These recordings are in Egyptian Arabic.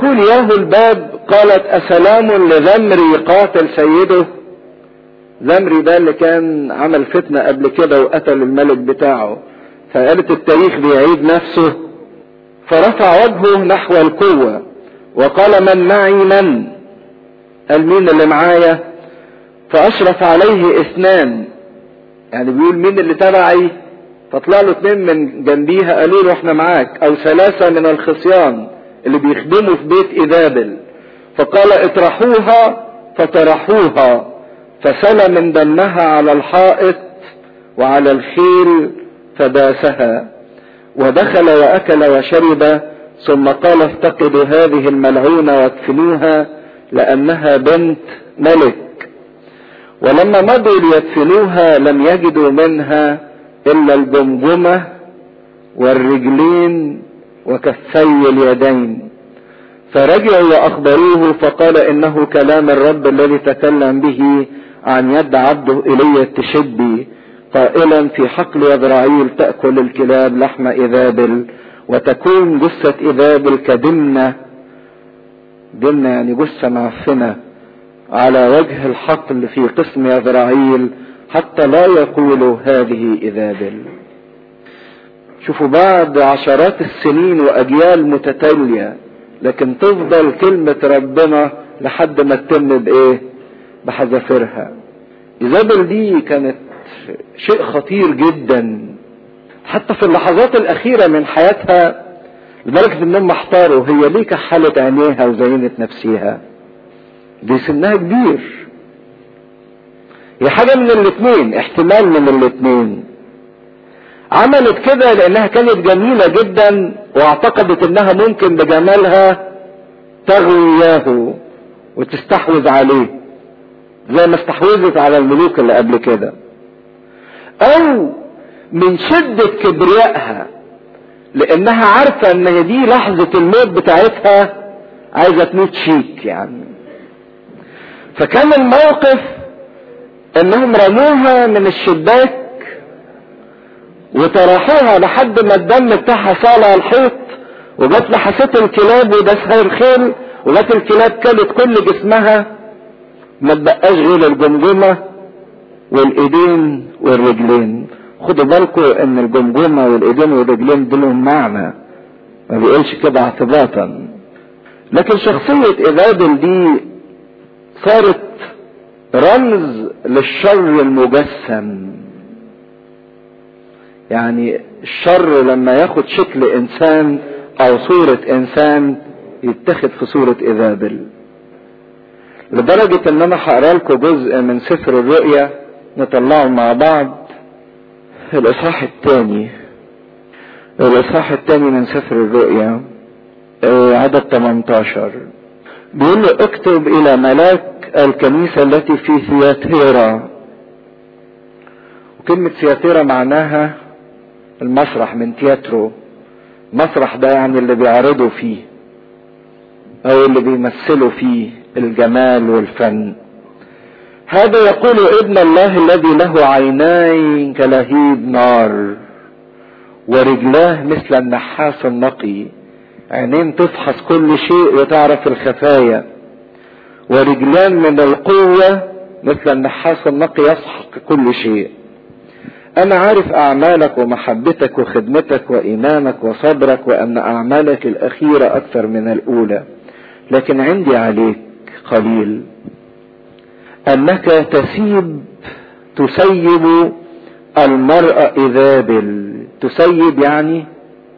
يقول ياهو الباب قالت أسلام لذمري قاتل سيده زمري ده اللي كان عمل فتنة قبل كده وقتل الملك بتاعه فقالت التاريخ بيعيد نفسه فرفع وجهه نحو القوة وقال من معي من قال مين اللي معايا فأشرف عليه اثنان يعني بيقول مين اللي تبعي فطلع له اثنين من جنبيها قالوا له احنا معاك او ثلاثة من الخصيان اللي بيخدموا في بيت ايزابل فقال اطرحوها فطرحوها فسل من دمها على الحائط وعلى الخيل فداسها ودخل واكل وشرب ثم قال افتقدوا هذه الملعونة وادفنوها لانها بنت ملك ولما مضوا ليدفنوها لم يجدوا منها الا الجمجمة والرجلين وكفي اليدين فرجعوا واخبروه فقال انه كلام الرب الذي تكلم به عن يد عبده ايليا التشبي قائلا في حقل يزرعيل تأكل الكلاب لحم إذابل وتكون جثة إذابل كدمنة دمنة يعني جثة معفنة على وجه الحقل في قسم يزرعيل حتى لا يقولوا هذه إذابل شوفوا بعد عشرات السنين وأجيال متتالية لكن تفضل كلمة ربنا لحد ما تتم بإيه بحذافيرها إيزابل دي كانت شيء خطير جدا حتى في اللحظات الأخيرة من حياتها لدرجة إنهم احتاروا هي ليه كحلت عينيها وزينت نفسيها دي سنها كبير هي حاجة من الاتنين احتمال من الاتنين عملت كده لانها كانت جميلة جدا واعتقدت انها ممكن بجمالها تغوي اياه وتستحوذ عليه زي ما استحوذت على الملوك اللي قبل كده او من شدة كبريائها لانها عارفة ان هي دي لحظة الموت بتاعتها عايزة تموت شيك يعني فكان الموقف انهم رموها من الشباك وطرحوها لحد ما الدم بتاعها سال على الحيط وجت لحست الكلاب ودسها الخيل وجت الكلاب كلت كل جسمها ما تبقاش غير الجمجمة والايدين والرجلين خدوا بالكم ان الجمجمة والايدين والرجلين دول معنى ما بيقولش كده اعتباطا لكن شخصية ايزابل دي صارت رمز للشر المجسم يعني الشر لما ياخد شكل انسان او صورة انسان يتخذ في صورة ايزابل لدرجة ان انا هقرا لكم جزء من سفر الرؤيا نطلعه مع بعض الاصحاح الثاني الاصحاح الثاني من سفر الرؤيا عدد 18 بيقول له اكتب الى ملاك الكنيسة التي في ثياتيرا وكلمة ثياتيرا معناها المسرح من تياترو المسرح ده يعني اللي بيعرضوا فيه او اللي بيمثلوا فيه الجمال والفن هذا يقول ابن الله الذي له عينين كلهيب نار ورجلاه مثل النحاس النقي عينين تفحص كل شيء وتعرف الخفايا ورجلان من القوة مثل النحاس النقي يسحق كل شيء انا عارف اعمالك ومحبتك وخدمتك وايمانك وصبرك وان اعمالك الاخيرة اكثر من الاولى لكن عندي عليك قليل انك تسيب تسيب المرأة اذابل تسيب يعني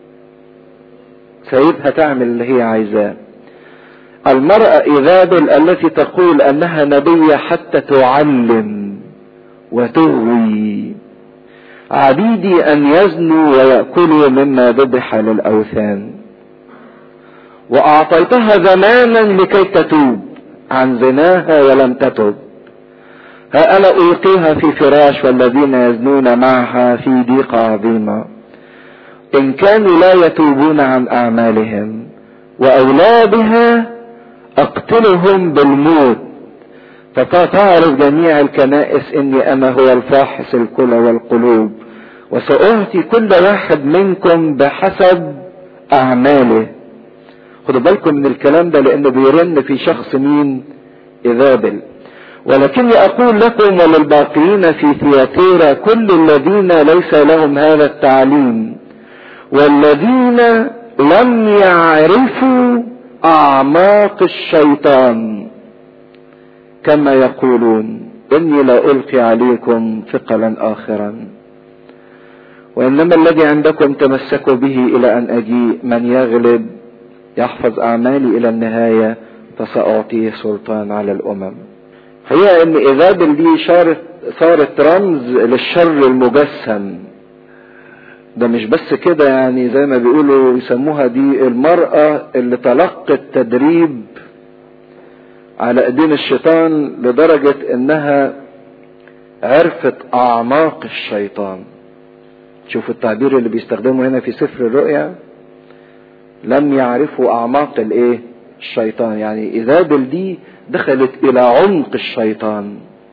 سيبها تعمل اللي هي عايزاه المرأة ايزابل التي تقول انها نبية حتى تعلم وتغوي عبيدي ان يزنوا ويأكلوا مما ذبح للاوثان واعطيتها زمانا لكي تتوب عن زناها ولم تتب ها انا القيها في فراش والذين يزنون معها في ضيق عظيمه ان كانوا لا يتوبون عن اعمالهم واولادها اقتلهم بالموت فتعرف جميع الكنائس اني انا هو الفاحص الكلى والقلوب وساعطي كل واحد منكم بحسب اعماله خدوا بالكم من الكلام ده لانه بيرن في شخص مين ايزابل ولكني اقول لكم وللباقين في ثياتيرا كل الذين ليس لهم هذا التعليم والذين لم يعرفوا اعماق الشيطان كما يقولون اني لا القي عليكم ثقلا اخرا وانما الذي عندكم تمسكوا به الى ان اجيء من يغلب يحفظ اعمالي الى النهايه فساعطيه سلطان على الامم هي ان ايزابل دي صارت صارت رمز للشر المجسم ده مش بس كده يعني زي ما بيقولوا يسموها دي المرأة اللي تلقت تدريب على ايدين الشيطان لدرجة انها عرفت اعماق الشيطان شوف التعبير اللي بيستخدمه هنا في سفر الرؤيا لم يعرفوا اعماق الايه الشيطان يعني ايزابل دي دخلت الى عمق الشيطان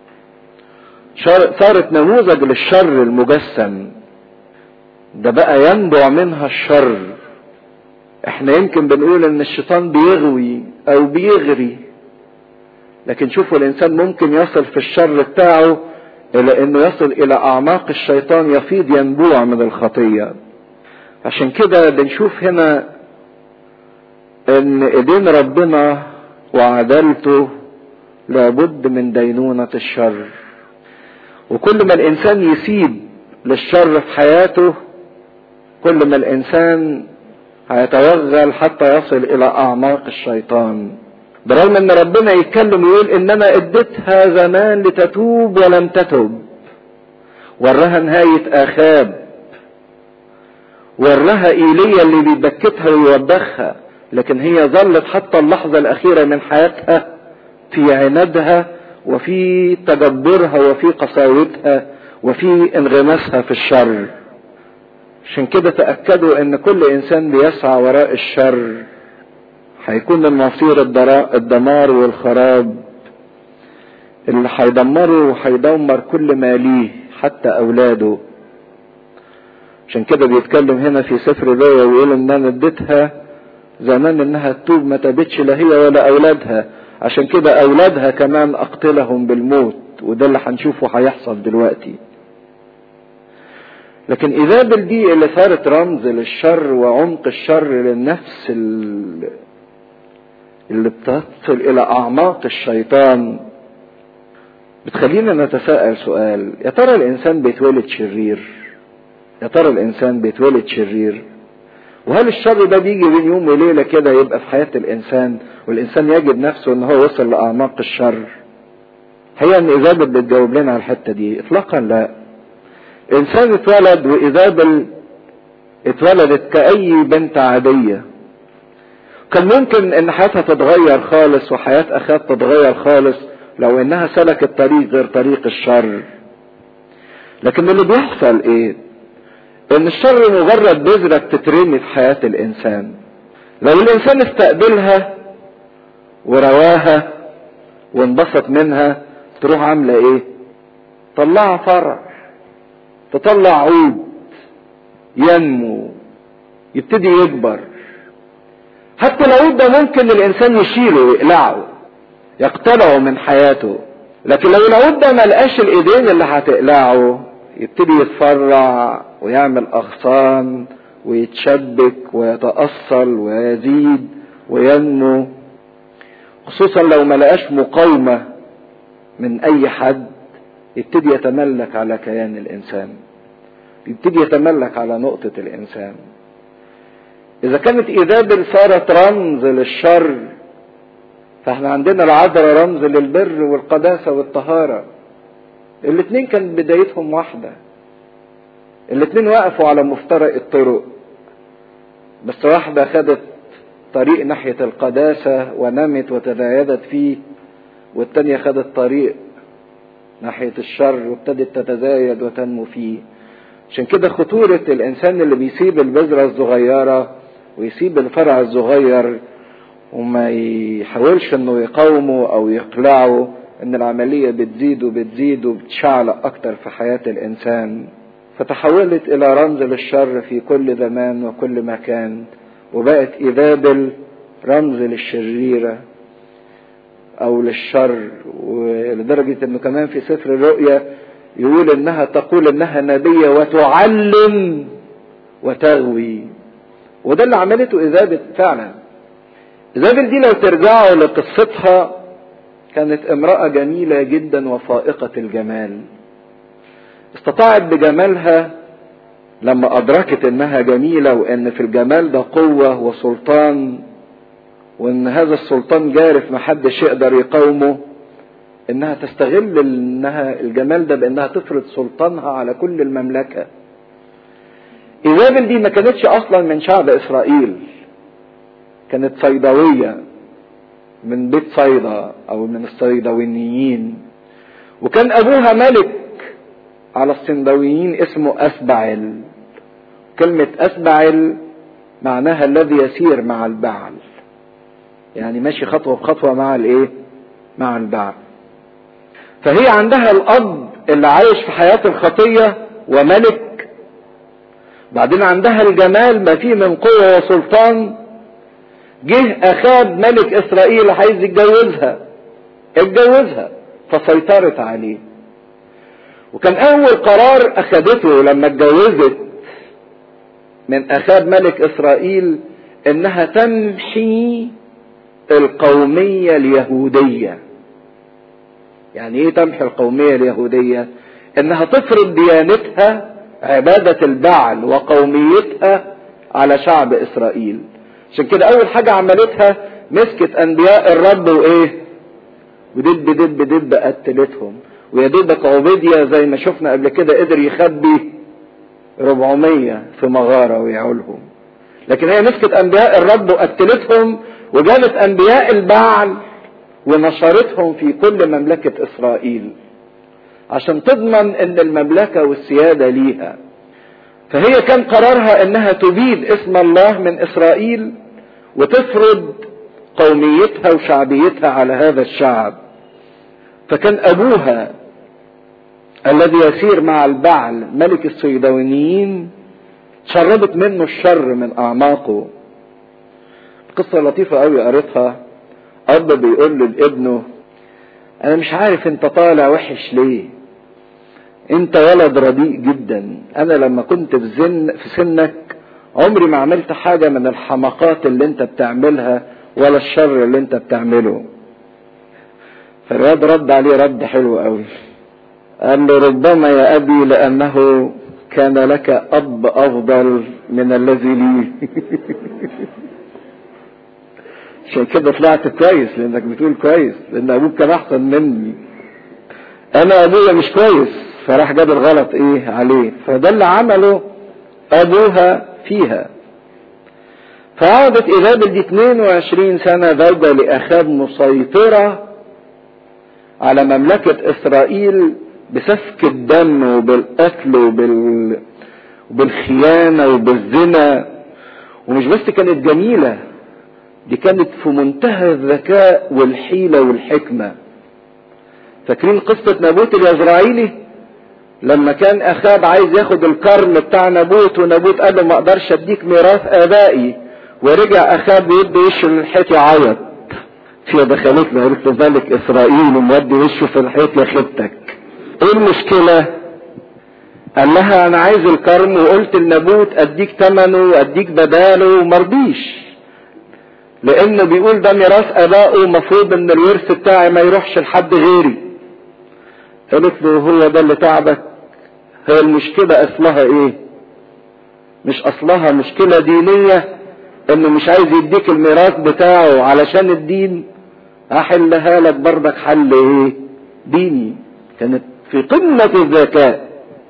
صارت نموذج للشر المجسم ده بقى ينبع منها الشر احنا يمكن بنقول ان الشيطان بيغوي او بيغري لكن شوفوا الانسان ممكن يصل في الشر بتاعه الى انه يصل الى اعماق الشيطان يفيض ينبوع من الخطيه عشان كده بنشوف هنا ان ايدين ربنا وعدالته لابد من دينونة الشر وكل ما الانسان يسيب للشر في حياته كل ما الانسان هيتوغل حتى يصل الى اعماق الشيطان برغم ان ربنا يتكلم ويقول ان انا اديتها زمان لتتوب ولم تتب وراها نهاية اخاب وراها ايليا اللي بيبكتها ويوبخها لكن هي ظلت حتى اللحظة الاخيرة من حياتها في عنادها وفي تجبرها وفي قساوتها وفي انغماسها في الشر عشان كده تأكدوا ان كل انسان بيسعى وراء الشر هيكون المصير الدمار والخراب اللي هيدمره وهيدمر كل ما ليه حتى اولاده عشان كده بيتكلم هنا في سفر الرؤيا ويقول ان انا اديتها زمان انها تتوب ما تابتش لا هي ولا اولادها عشان كده اولادها كمان اقتلهم بالموت وده اللي هنشوفه هيحصل دلوقتي لكن ايزابل دي اللي صارت رمز للشر وعمق الشر للنفس اللي بتصل الى اعماق الشيطان بتخلينا نتساءل سؤال يا ترى الانسان بيتولد شرير يا ترى الانسان بيتولد شرير وهل الشر ده بيجي بين يوم وليله كده يبقى في حياه الانسان والانسان يجد نفسه ان هو وصل لاعماق الشر هي ان ايزابل بتجاوب لنا على الحته دي اطلاقا لا انسان اتولد وايزابل اتولدت كاي بنت عاديه كان ممكن ان حياتها تتغير خالص وحياه اخاها تتغير خالص لو انها سلكت طريق غير طريق الشر لكن اللي بيحصل ايه ان الشر مجرد بذرة تترمي في حياة الانسان لو الانسان استقبلها ورواها وانبسط منها تروح عاملة ايه طلعها فرع تطلع عود ينمو يبتدي يكبر حتى العود ده ممكن الانسان يشيله ويقلعه يقتلعه من حياته لكن لو العود ده ملقاش الايدين اللي هتقلعه يبتدي يتفرع ويعمل اغصان ويتشبك ويتأصل ويزيد وينمو خصوصا لو ما لقاش مقاومة من اي حد يبتدي يتملك على كيان الانسان يبتدي يتملك على نقطة الانسان اذا كانت ايزابل صارت رمز للشر فاحنا عندنا العذراء رمز للبر والقداسة والطهارة الاتنين كان بدايتهم واحدة الاتنين وقفوا على مفترق الطرق بس واحدة خدت طريق ناحية القداسة ونمت وتزايدت فيه والتانية خدت طريق ناحية الشر وابتدت تتزايد وتنمو فيه عشان كده خطورة الإنسان اللي بيسيب البذرة الصغيرة ويسيب الفرع الصغير وما يحاولش انه يقاومه او يقلعه ان العملية بتزيد وبتزيد وبتشعلق اكتر في حياة الانسان فتحولت الى رمز للشر في كل زمان وكل مكان وبقت ايزابل رمز للشريرة او للشر ولدرجة انه كمان في سفر الرؤيا يقول انها تقول انها نبية وتعلم وتغوي وده اللي عملته ايزابل فعلا ايزابل دي لو ترجعوا لقصتها كانت امرأة جميلة جدا وفائقة الجمال استطاعت بجمالها لما ادركت انها جميلة وان في الجمال ده قوة وسلطان وان هذا السلطان جارف محدش يقدر يقاومه انها تستغل انها الجمال ده بانها تفرض سلطانها على كل المملكة ايزابل دي ما كانتش اصلا من شعب اسرائيل كانت صيدوية من بيت صيدا او من الصيدويين وكان ابوها ملك على الصندويين اسمه اسبعل كلمة اسبعل معناها الذي يسير مع البعل يعني ماشي خطوة بخطوة مع الايه مع البعل فهي عندها الاب اللي عايش في حياة الخطية وملك بعدين عندها الجمال ما فيه من قوة وسلطان جه اخاب ملك اسرائيل عايز يتجوزها اتجوزها فسيطرت عليه وكان اول قرار اخدته لما اتجوزت من اخاب ملك اسرائيل انها تمحي القومية اليهودية يعني ايه تمحي القومية اليهودية انها تفرض ديانتها عبادة البعل وقوميتها على شعب اسرائيل عشان كده اول حاجة عملتها مسكت انبياء الرب وايه ودب دب دب قتلتهم ويا دوبك عبيديا زي ما شفنا قبل كده قدر يخبي 400 في مغارة ويعولهم لكن هي مسكت انبياء الرب وقتلتهم وجابت انبياء البعل ونشرتهم في كل مملكة اسرائيل عشان تضمن ان المملكة والسيادة ليها فهي كان قرارها انها تبيد اسم الله من اسرائيل وتفرض قوميتها وشعبيتها على هذا الشعب فكان ابوها الذي يسير مع البعل ملك الصيدونيين شربت منه الشر من اعماقه قصة لطيفة قوي قريتها اب بيقول لابنه انا مش عارف انت طالع وحش ليه انت ولد رديء جدا انا لما كنت في, زن في سنك عمري ما عملت حاجة من الحماقات اللي انت بتعملها ولا الشر اللي انت بتعمله فالواد رد عليه رد حلو قوي قال له ربما يا ابي لانه كان لك اب افضل من الذي لي عشان كده طلعت كويس لانك بتقول كويس لان ابوك كان احسن مني انا ابويا مش كويس فراح جاب الغلط ايه عليه فده اللي عمله ابوها فيها فقعدت ايزابل دي 22 سنة زوجة لاخاب مسيطرة على مملكة اسرائيل بسفك الدم وبالقتل وبال... وبالخيانة وبالزنا ومش بس كانت جميلة دي كانت في منتهى الذكاء والحيلة والحكمة فاكرين قصة نابوت اليزرعيلي لما كان اخاب عايز ياخد الكرم بتاع نابوت ونابوت قال له ما اقدرش اديك ميراث ابائي ورجع اخاب بيدي وشه للحيط يعيط فيها دخلت له قالت له ملك اسرائيل ومودي وشه في الحيط يا خيبتك ايه المشكلة قال لها انا عايز الكرم وقلت لنابوت اديك ثمنه واديك بداله ومرضيش لانه بيقول ده ميراث ابائه المفروض ان الورث بتاعي ما يروحش لحد غيري قالت له هو ده اللي تعبك هي المشكلة اصلها ايه مش اصلها مشكلة دينية انه مش عايز يديك الميراث بتاعه علشان الدين احلها لك برضك حل ايه ديني كانت في قمة الذكاء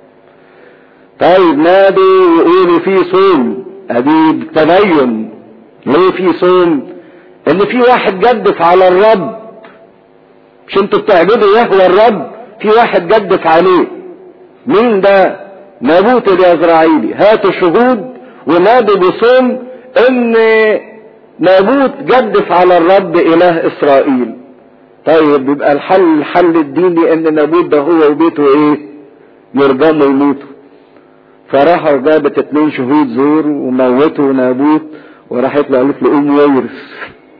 طيب نادوا وقولوا في صوم ادي تبين ليه في صوم ان في واحد جدف على الرب مش انتوا بتعبدوا يهوى الرب في واحد جدف عليه مين ده نابوت اليزرعيلي هاتوا شهود ونادوا بصوم ان نابوت جدف على الرب اله اسرائيل طيب يبقى الحل الحل الديني ان نابوت ده هو وبيته ايه يرجموا يموتوا فراحوا جابت اتنين شهود زور وموتوا نابوت وراحت له قالت له قوم ويرث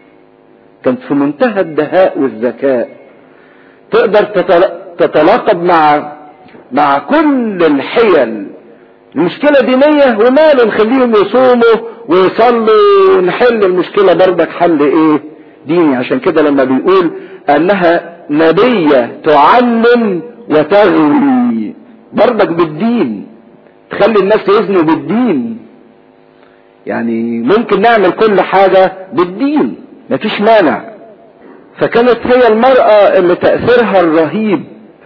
كانت في منتهى الدهاء والذكاء تقدر تتلاقب مع مع كل الحيل المشكلة دينية وماله نخليهم يصوموا ويصلوا ونحل المشكلة برضك حل ايه ديني عشان كده لما بيقول انها نبية تعلم وتغوي برضك بالدين تخلي الناس يزنوا بالدين يعني ممكن نعمل كل حاجة بالدين مفيش مانع فكانت هي المرأة اللي تأثيرها الرهيب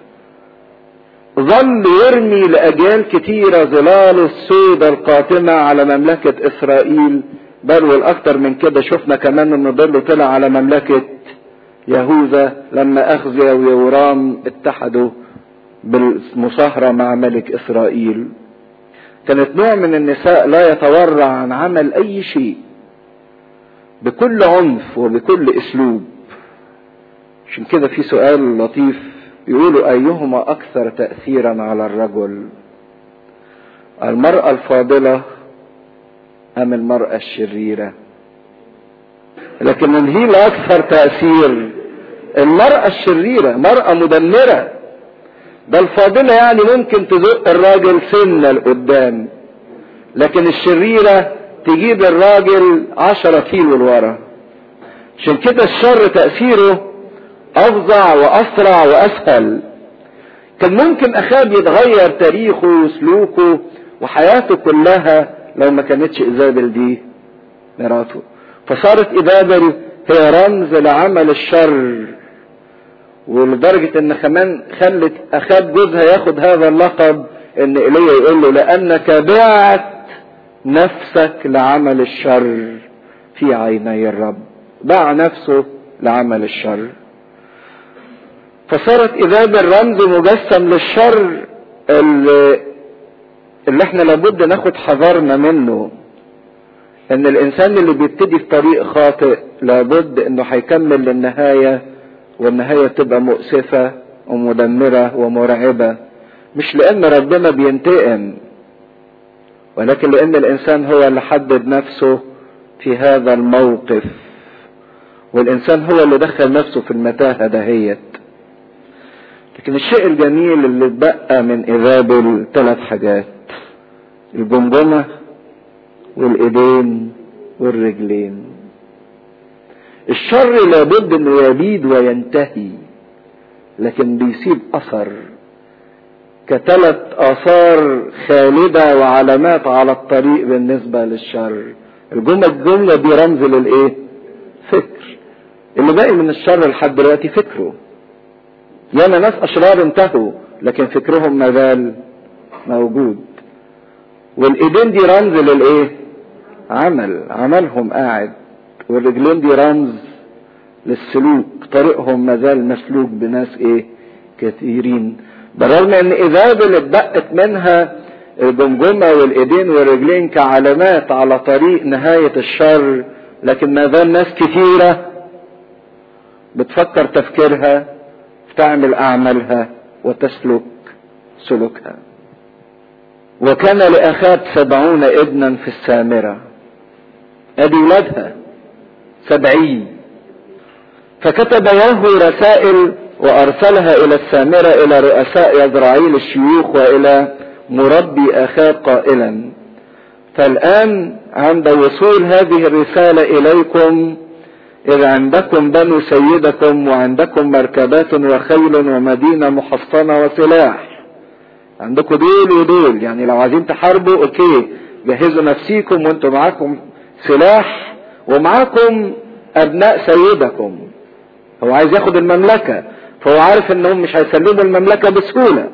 ظل يرمي لأجيال كتيرة ظلال السودة القاتمة على مملكة إسرائيل بل والأكثر من كده شفنا كمان إن ظل طلع على مملكة يهوذا لما أخزيا ويورام اتحدوا بالمصاهرة مع ملك إسرائيل كانت نوع من النساء لا يتورع عن عمل أي شيء بكل عنف وبكل أسلوب عشان كده في سؤال لطيف يقولوا أيهما أكثر تأثيرا على الرجل المرأة الفاضلة أم المرأة الشريرة لكن من هي الأكثر تأثير المرأة الشريرة مرأة مدمرة ده الفاضلة يعني ممكن تزق الراجل سنة لقدام لكن الشريرة تجيب الراجل عشرة كيلو لورا عشان كده الشر تأثيره أفظع وأسرع وأسهل كان ممكن أخاب يتغير تاريخه وسلوكه وحياته كلها لو ما كانتش إيزابل دي مراته فصارت إيزابل هي رمز لعمل الشر ولدرجة ان كمان خلت اخاب جوزها ياخد هذا اللقب ان ايليا يقول له لانك بعت نفسك لعمل الشر في عيني الرب باع نفسه لعمل الشر فصارت اذابل رمز مجسم للشر اللي, اللي احنا لابد ناخد حذرنا منه ان الانسان اللي بيبتدي في طريق خاطئ لابد انه هيكمل للنهايه والنهاية تبقى مؤسفة ومدمرة ومرعبة مش لأن ربنا بينتقم ولكن لأن الإنسان هو اللي حدد نفسه في هذا الموقف والإنسان هو اللي دخل نفسه في المتاهة دهيت لكن الشيء الجميل اللي اتبقى من إذابل ثلاث حاجات الجمجمة والإيدين والرجلين الشر لابد انه يبيد وينتهي لكن بيسيب اثر كثلاث اثار خالدة وعلامات على الطريق بالنسبة للشر الجملة الجملة دي رمز للايه فكر اللي باقي من الشر لحد دلوقتي فكره ياما ناس اشرار انتهوا لكن فكرهم ما زال موجود والايدين دي رمز للايه عمل عملهم قاعد والرجلين دي رمز للسلوك طريقهم مازال مسلوك بناس ايه كثيرين بالرغم ان اذابل اتبقت منها الجمجمة والايدين والرجلين كعلامات على طريق نهاية الشر لكن ما زال ناس كثيرة بتفكر تفكيرها تعمل اعمالها وتسلك سلوكها وكان لاخاب سبعون ابنا في السامرة ادي ولادها سبعين فكتب ياهو رسائل وارسلها الى السامرة الى رؤساء يزرعيل الشيوخ والى مربي اخاب قائلا فالان عند وصول هذه الرسالة اليكم اذ عندكم بنو سيدكم وعندكم مركبات وخيل ومدينة محصنة وسلاح عندكم دول ودول يعني لو عايزين تحاربوا اوكي جهزوا نفسيكم وانتم معاكم سلاح ومعاكم ابناء سيدكم هو عايز ياخد المملكة فهو عارف انهم مش هيسلموا المملكة بسهولة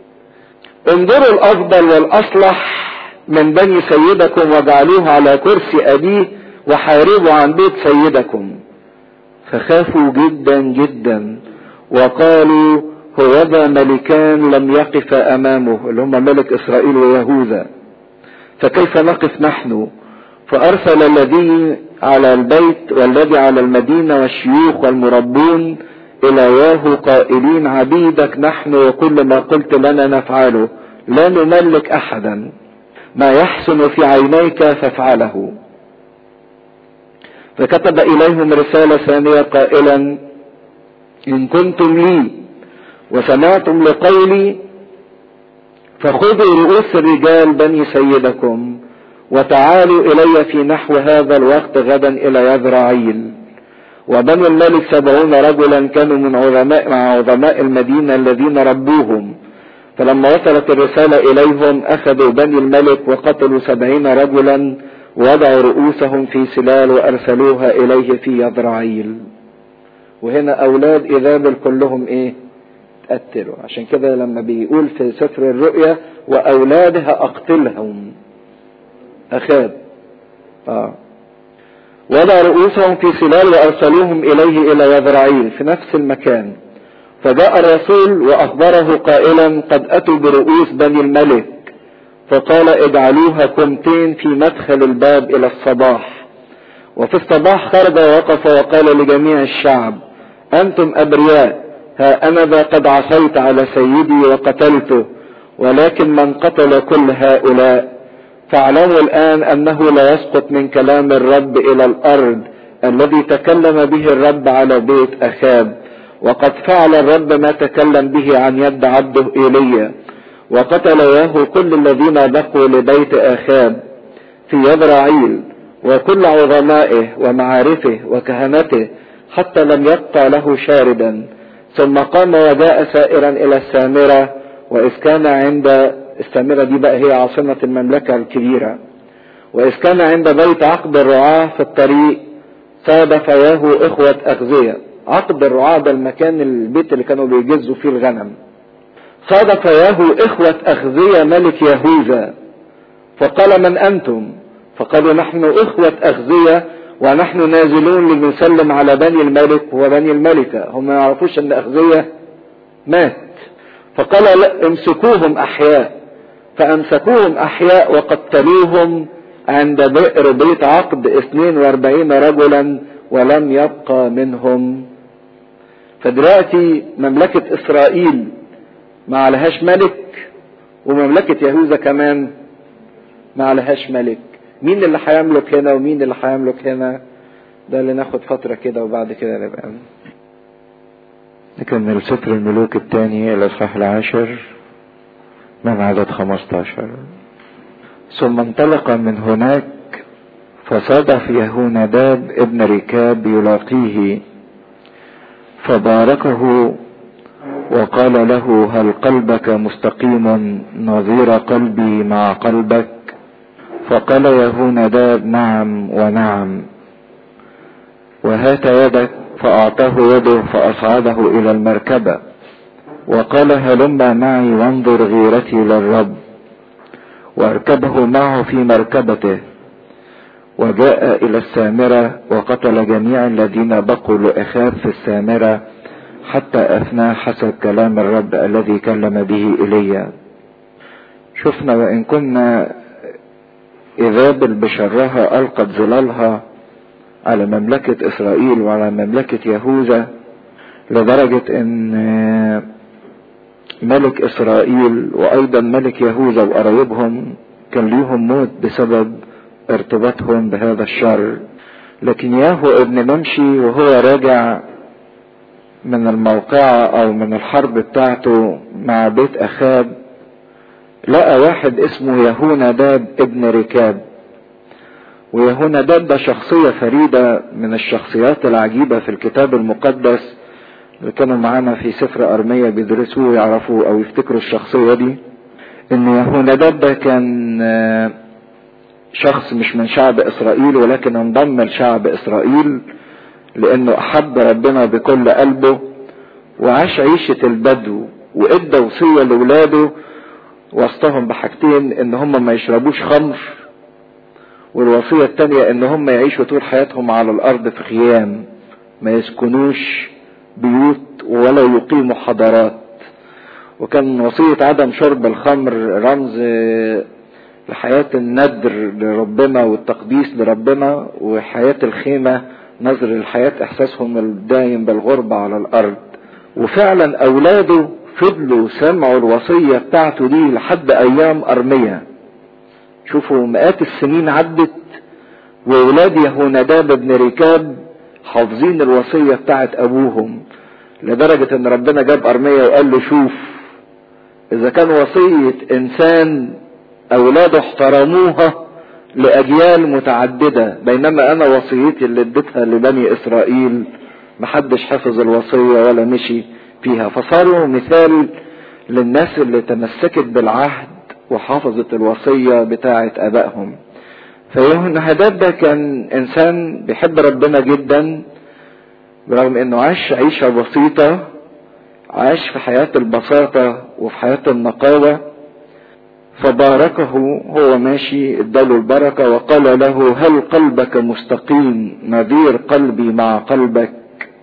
انظروا الافضل والاصلح من بني سيدكم واجعلوه على كرسي ابيه وحاربوا عن بيت سيدكم فخافوا جدا جدا وقالوا هوذا ملكان لم يقف امامه اللي هم ملك اسرائيل ويهوذا فكيف نقف نحن فارسل الذي على البيت والذي على المدينه والشيوخ والمربون الى ياهو قائلين عبيدك نحن وكل ما قلت لنا نفعله لا نملك احدا ما يحسن في عينيك فافعله فكتب إليهم رسالة ثانية قائلا إن كنتم لي وسمعتم لقولي فخذوا رؤوس الرجال بني سيدكم وتعالوا إلي في نحو هذا الوقت غدا إلى يذرعيل وبنو الملك سبعون رجلا كانوا من عظماء مع عظماء المدينة الذين ربوهم فلما وصلت الرسالة إليهم أخذوا بني الملك وقتلوا سبعين رجلا ووضعوا رؤوسهم في سلال وأرسلوها إليه في يذرعيل وهنا أولاد إيزابل كلهم إيه تقتلوا عشان كده لما بيقول في سفر الرؤيا وأولادها أقتلهم أخاب آه وضع رؤوسهم في سلال وأرسلوهم إليه إلى يذرعيل في نفس المكان فجاء الرسول وأخبره قائلا قد أتوا برؤوس بني الملك فقال اجعلوها كمتين في مدخل الباب إلى الصباح وفي الصباح خرج ووقف وقال لجميع الشعب أنتم أبرياء ها أنا ذا قد عصيت على سيدي وقتلته ولكن من قتل كل هؤلاء فاعلموا الآن أنه لا يسقط من كلام الرب إلى الأرض الذي تكلم به الرب على بيت أخاب وقد فعل الرب ما تكلم به عن يد عبده إيليا وقتل ياهو كل الذين بقوا لبيت أخاب في يذرعيل وكل عظمائه ومعارفه وكهنته حتى لم يبقى له شاردا ثم قام وجاء سائرا إلى السامرة وإذ كان عند السامرة دي بقى هي عاصمة المملكة الكبيرة وإذ كان عند بيت عقد الرعاة في الطريق صادف ياهو إخوة أغذية عقد الرعاة ده المكان البيت اللي كانوا بيجزوا فيه الغنم صادف ياهو إخوة أغذية ملك يهوذا فقال من أنتم فقالوا نحن إخوة أغذية ونحن نازلون لنسلم على بني الملك وبني الملكة هم ما يعرفوش أن أغذية مات فقال لا امسكوهم أحياء فأمسكوهم أحياء وقتلوهم عند بئر بيت عقد 42 رجلا ولم يبقى منهم فدلوقتي مملكة إسرائيل ما عليهاش ملك ومملكة يهوذا كمان ما عليهاش ملك مين اللي هيملك هنا ومين اللي هيملك هنا ده اللي ناخد فترة كده وبعد كده نبقى نكمل سفر الملوك الثاني الإصحاح العاشر من عدد 15 ثم انطلق من هناك فصادف يهوناداب ابن ركاب يلاقيه فباركه وقال له هل قلبك مستقيم نظير قلبي مع قلبك فقال يهوناداب نعم ونعم وهات يدك فأعطاه يده فأصعده إلى المركبة وقال هلم معي وانظر غيرتي للرب واركبه معه في مركبته وجاء إلى السامرة وقتل جميع الذين بقوا لأخاب في السامرة حتى أفناه حسب كلام الرب الذي كلم به إلي شفنا وإن كنا إذابل بشرها ألقت ظلالها على مملكة إسرائيل وعلى مملكة يهوذا لدرجة إن ملك إسرائيل وأيضا ملك يهوذا وقرايبهم كان ليهم موت بسبب ارتباطهم بهذا الشر لكن ياهو ابن ممشي وهو راجع من الموقعة أو من الحرب بتاعته مع بيت أخاب لقى واحد اسمه يهوناداب ابن ركاب ويهوناداب ده شخصية فريدة من الشخصيات العجيبة في الكتاب المقدس اللي كانوا معانا في سفر أرمية بيدرسوه ويعرفوا أو يفتكروا الشخصية دي إن يهوناداب ده كان شخص مش من شعب إسرائيل ولكن انضم لشعب إسرائيل لأنه أحب ربنا بكل قلبه وعاش عيشة البدو وإدى وصية لولاده وسطهم بحاجتين إن هم ما يشربوش خمر والوصية التانية إن هم يعيشوا طول حياتهم على الأرض في خيام ما يسكنوش بيوت ولا يقيموا حضارات وكان وصية عدم شرب الخمر رمز لحياة الندر لربنا والتقديس لربنا وحياة الخيمة نظر لحياة احساسهم الدايم بالغربة على الارض وفعلا اولاده فضلوا سمعوا الوصية بتاعته دي لحد ايام ارمية شوفوا مئات السنين عدت وولاد يهونداب بن ركاب حافظين الوصية بتاعت ابوهم لدرجة ان ربنا جاب ارمية وقال له شوف اذا كان وصية انسان اولاده احترموها لاجيال متعددة بينما انا وصيتي اللي اديتها لبني اسرائيل محدش حفظ الوصية ولا مشي فيها فصاروا مثال للناس اللي تمسكت بالعهد وحافظت الوصية بتاعة ابائهم فيهوداب ده كان انسان بيحب ربنا جدا برغم انه عاش عيشة بسيطة عاش في حياة البساطة وفي حياة النقاوة فباركه هو ماشي اداله البركة وقال له هل قلبك مستقيم نذير قلبي مع قلبك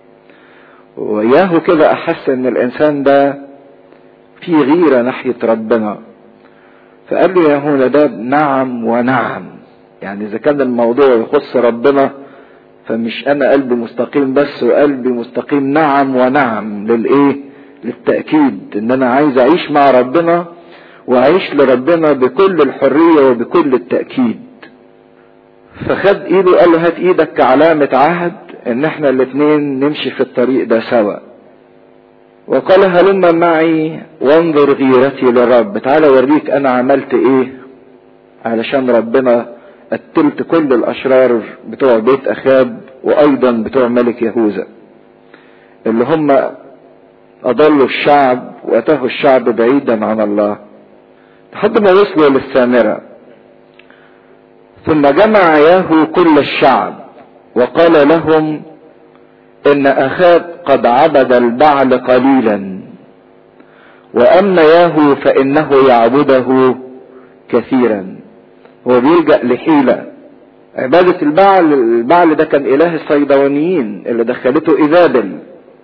وياه كده احس ان الانسان ده في غيرة ناحية ربنا فقال له يا هوناداب نعم ونعم يعني اذا كان الموضوع يخص ربنا فمش انا قلبي مستقيم بس وقلبي مستقيم نعم ونعم للايه للتأكيد ان انا عايز اعيش مع ربنا واعيش لربنا بكل الحرية وبكل التأكيد فخد ايده قال له هات ايدك كعلامة عهد ان احنا الاتنين نمشي في الطريق ده سوا وقال هلم معي وانظر غيرتي للرب تعالى اوريك انا عملت ايه علشان ربنا قتلت كل الاشرار بتوع بيت اخاب وايضا بتوع ملك يهوذا اللي هم اضلوا الشعب واتاهوا الشعب بعيدا عن الله لحد ما وصلوا للسامرة ثم جمع ياهو كل الشعب وقال لهم ان اخاب قد عبد البعل قليلا واما ياهو فانه يعبده كثيرا هو بيلجأ لحيلة عبادة البعل البعل ده كان اله الصيدوانيين اللي دخلته ايزابل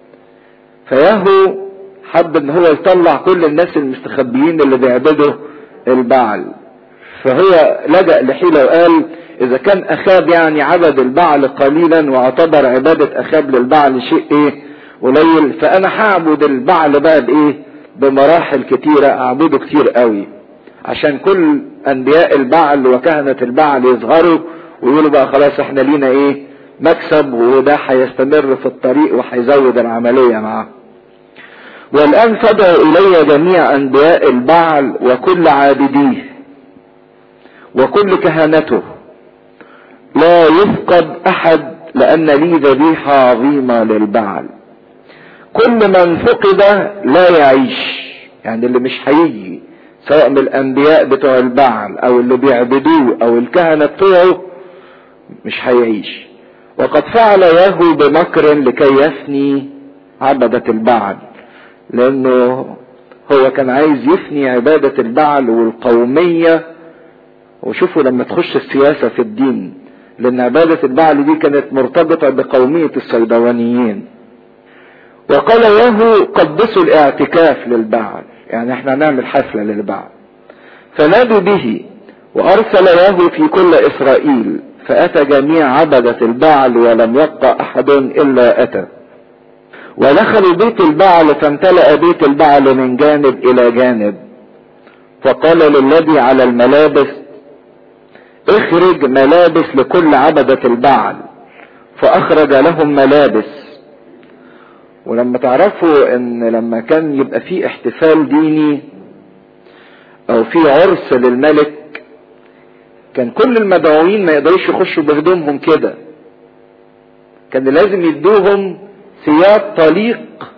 فياهو حب ان هو يطلع كل الناس المستخبيين اللي بيعبدوا البعل فهو لجأ لحيلة وقال اذا كان اخاب يعني عبد البعل قليلا واعتبر عبادة اخاب للبعل شيء ايه قليل فانا هعبد البعل بقى بايه بمراحل كتيرة اعبده كتير قوي عشان كل انبياء البعل وكهنة البعل يظهروا ويقولوا بقى خلاص احنا لينا ايه مكسب وده هيستمر في الطريق وهيزود العملية معاه والآن تدعو إلي جميع أنبياء البعل وكل عابديه وكل كهنته لا يفقد أحد لأن لي ذبيحة عظيمة للبعل كل من فقد لا يعيش يعني اللي مش هيجي سواء من الأنبياء بتوع البعل أو اللي بيعبدوه أو الكهنة بتوعه مش هيعيش وقد فعل ياهو بمكر لكي يفني عبدة البعل لانه هو كان عايز يفني عبادة البعل والقومية وشوفوا لما تخش السياسة في الدين لان عبادة البعل دي كانت مرتبطة بقومية الصيدوانيين وقال ياهو قدسوا الاعتكاف للبعل يعني احنا هنعمل حفلة للبعل فنادوا به وارسل ياهو في كل اسرائيل فاتى جميع عبدة البعل ولم يبقى احد الا اتى ودخلوا بيت البعل فامتلأ بيت البعل من جانب الى جانب فقال للذي على الملابس اخرج ملابس لكل عبدة البعل فاخرج لهم ملابس ولما تعرفوا ان لما كان يبقى في احتفال ديني او في عرس للملك كان كل المدعوين ما يقدروش يخشوا بهدومهم كده كان لازم يدوهم ثياب تليق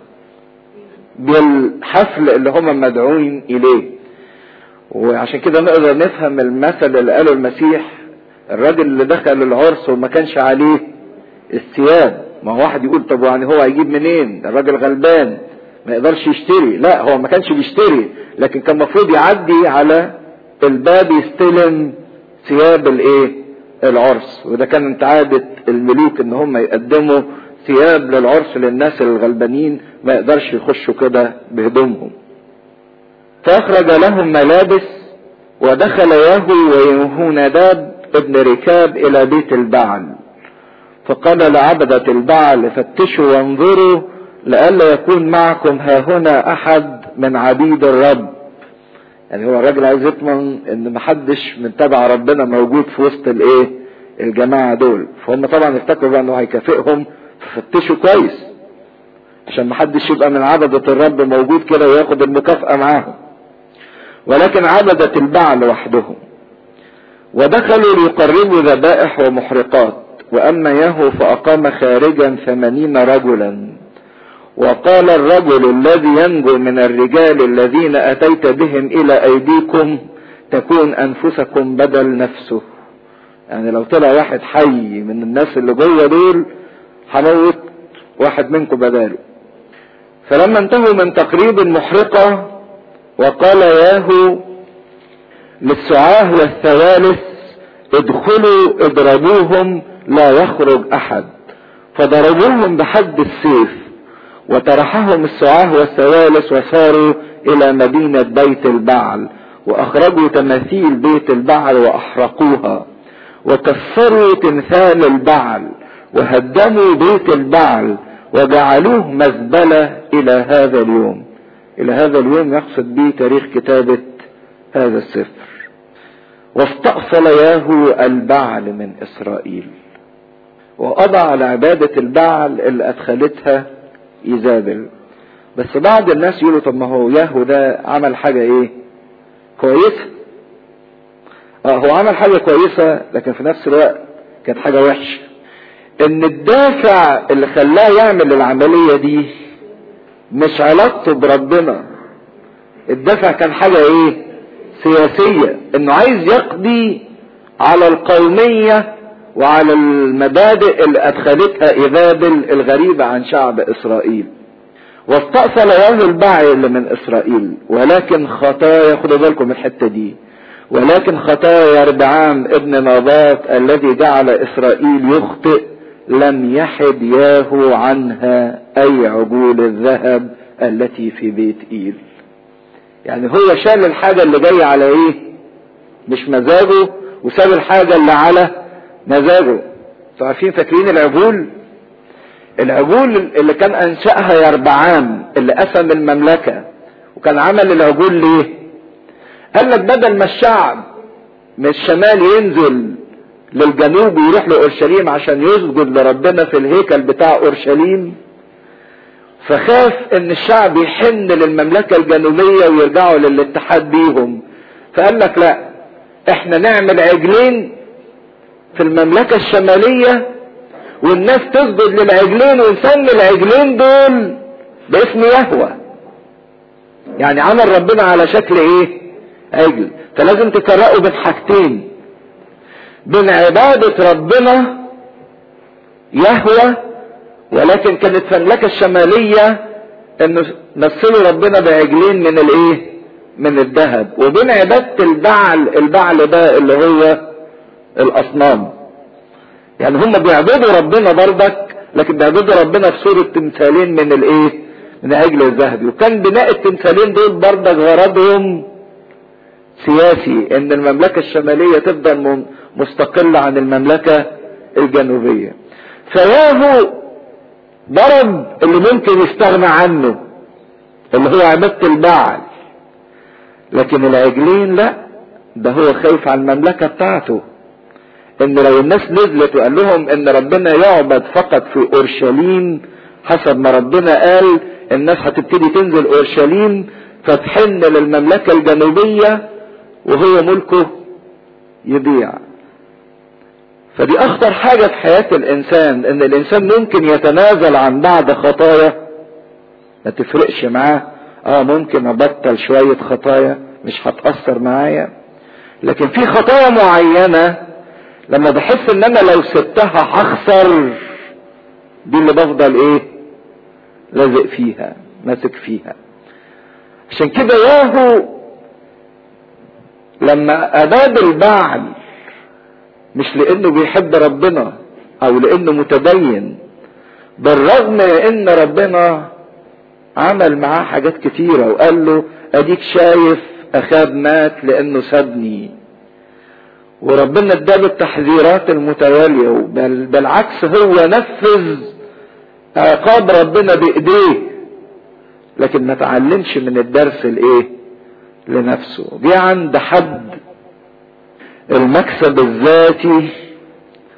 بالحفل اللي هم مدعوين اليه وعشان كده نقدر نفهم المثل اللي قاله المسيح الراجل اللي دخل العرس وما كانش عليه الثياب ما هو واحد يقول طب يعني هو هيجيب منين ده الراجل غلبان ما يقدرش يشتري لا هو ما كانش بيشتري لكن كان المفروض يعدي على الباب يستلم ثياب الايه العرس وده كانت عادة الملوك ان هم يقدموا ثياب للعرس للناس الغلبانين ما يقدرش يخشوا كده بهدومهم فاخرج لهم ملابس ودخل ياهو ويهوناداب ابن ركاب الى بيت البعل فقال لعبدة البعل فتشوا وانظروا لئلا يكون معكم هاهنا احد من عبيد الرب يعني هو الراجل عايز يطمن ان محدش من تبع ربنا موجود في وسط الايه الجماعة دول فهم طبعا افتكروا بقى انه هيكافئهم ففتشوا كويس عشان محدش يبقى من عبدة الرب موجود كده وياخد المكافأة معاهم ولكن عبدة البعل وحدهم ودخلوا ليقربوا ذبائح ومحرقات واما يهو فاقام خارجا ثمانين رجلا وقال الرجل الذي ينجو من الرجال الذين اتيت بهم الى ايديكم تكون انفسكم بدل نفسه يعني لو طلع واحد حي من الناس اللي جوه دول هموت واحد منكم بداله فلما انتهوا من تقريب المحرقة وقال ياهو للسعاه والثوالث ادخلوا اضربوهم لا يخرج احد فضربوهم بحد السيف وطرحهم السعاه والثوالث وساروا الى مدينة بيت البعل واخرجوا تماثيل بيت البعل واحرقوها وكسروا تمثال البعل وهدموا بيت البعل وجعلوه مزبلة الى هذا اليوم الى هذا اليوم يقصد به تاريخ كتابة هذا السفر واستأصل ياهو البعل من اسرائيل وقضى على عبادة البعل اللي ادخلتها ايزابل بس بعض الناس يقولوا طب ما هو ياهو ده عمل حاجة ايه كويسة اه هو عمل حاجة كويسة لكن في نفس الوقت كانت حاجة وحشة ان الدافع اللي خلاه يعمل العملية دي مش علاقته بربنا الدافع كان حاجة ايه سياسية انه عايز يقضي على القومية وعلى المبادئ اللي ادخلتها ايزابل الغريبة عن شعب اسرائيل واستأصل ياه البعل من اسرائيل ولكن خطايا خدوا بالكم من الحتة دي ولكن خطايا يربعام ابن نباط الذي جعل اسرائيل يخطئ لم يحد ياهو عنها اي عجول الذهب التي في بيت ايل يعني هو شال الحاجة اللي جاية على ايه مش مزاجه وساب الحاجة اللي على مزاجه عارفين فاكرين العجول العجول اللي كان انشأها يربعام اللي قسم المملكة وكان عمل العجول ليه قال لك بدل ما الشعب من الشمال ينزل للجنوب ويروح لاورشليم عشان يسجد لربنا في الهيكل بتاع اورشليم فخاف ان الشعب يحن للمملكة الجنوبية ويرجعوا للاتحاد بيهم فقال لك لا احنا نعمل عجلين في المملكة الشمالية والناس تسجد للعجلين ونسمي العجلين دول باسم يهوى يعني عمل ربنا على شكل ايه عجل فلازم تفرقوا بين حاجتين بين عبادة ربنا يهوى ولكن كانت في المملكة الشمالية انه مثلوا ربنا بعجلين من الايه من الذهب وبين عبادة البعل البعل ده اللي هو الاصنام يعني هم بيعبدوا ربنا برضك لكن بيعبدوا ربنا في صورة تمثالين من الايه من عجل الذهبي وكان بناء التمثالين دول برضك غرضهم سياسي ان المملكة الشمالية تفضل مستقلة عن المملكة الجنوبية فياهو ضرب اللي ممكن يستغنى عنه اللي هو عبادة البعل لكن العجلين لا ده هو خايف على المملكة بتاعته ان لو الناس نزلت وقال لهم ان ربنا يعبد فقط في اورشليم حسب ما ربنا قال الناس هتبتدي تنزل اورشليم فتحن للمملكة الجنوبية وهو ملكه يضيع فدي اخطر حاجة في حياة الانسان ان الانسان ممكن يتنازل عن بعض خطايا ما تفرقش معاه اه ممكن ابطل شوية خطايا مش هتأثر معايا لكن في خطايا معينة لما بحس ان انا لو سبتها هخسر دي اللي بفضل ايه لازق فيها ماسك فيها عشان كده ياهو لما اباد البعل مش لانه بيحب ربنا او لانه متدين بالرغم من ان ربنا عمل معاه حاجات كتيرة وقال له اديك شايف اخاب مات لانه سابني وربنا اداله التحذيرات المتوالية بل بالعكس هو نفذ عقاب ربنا بايديه لكن ما تعلمش من الدرس الايه لنفسه جه عند حد المكسب الذاتي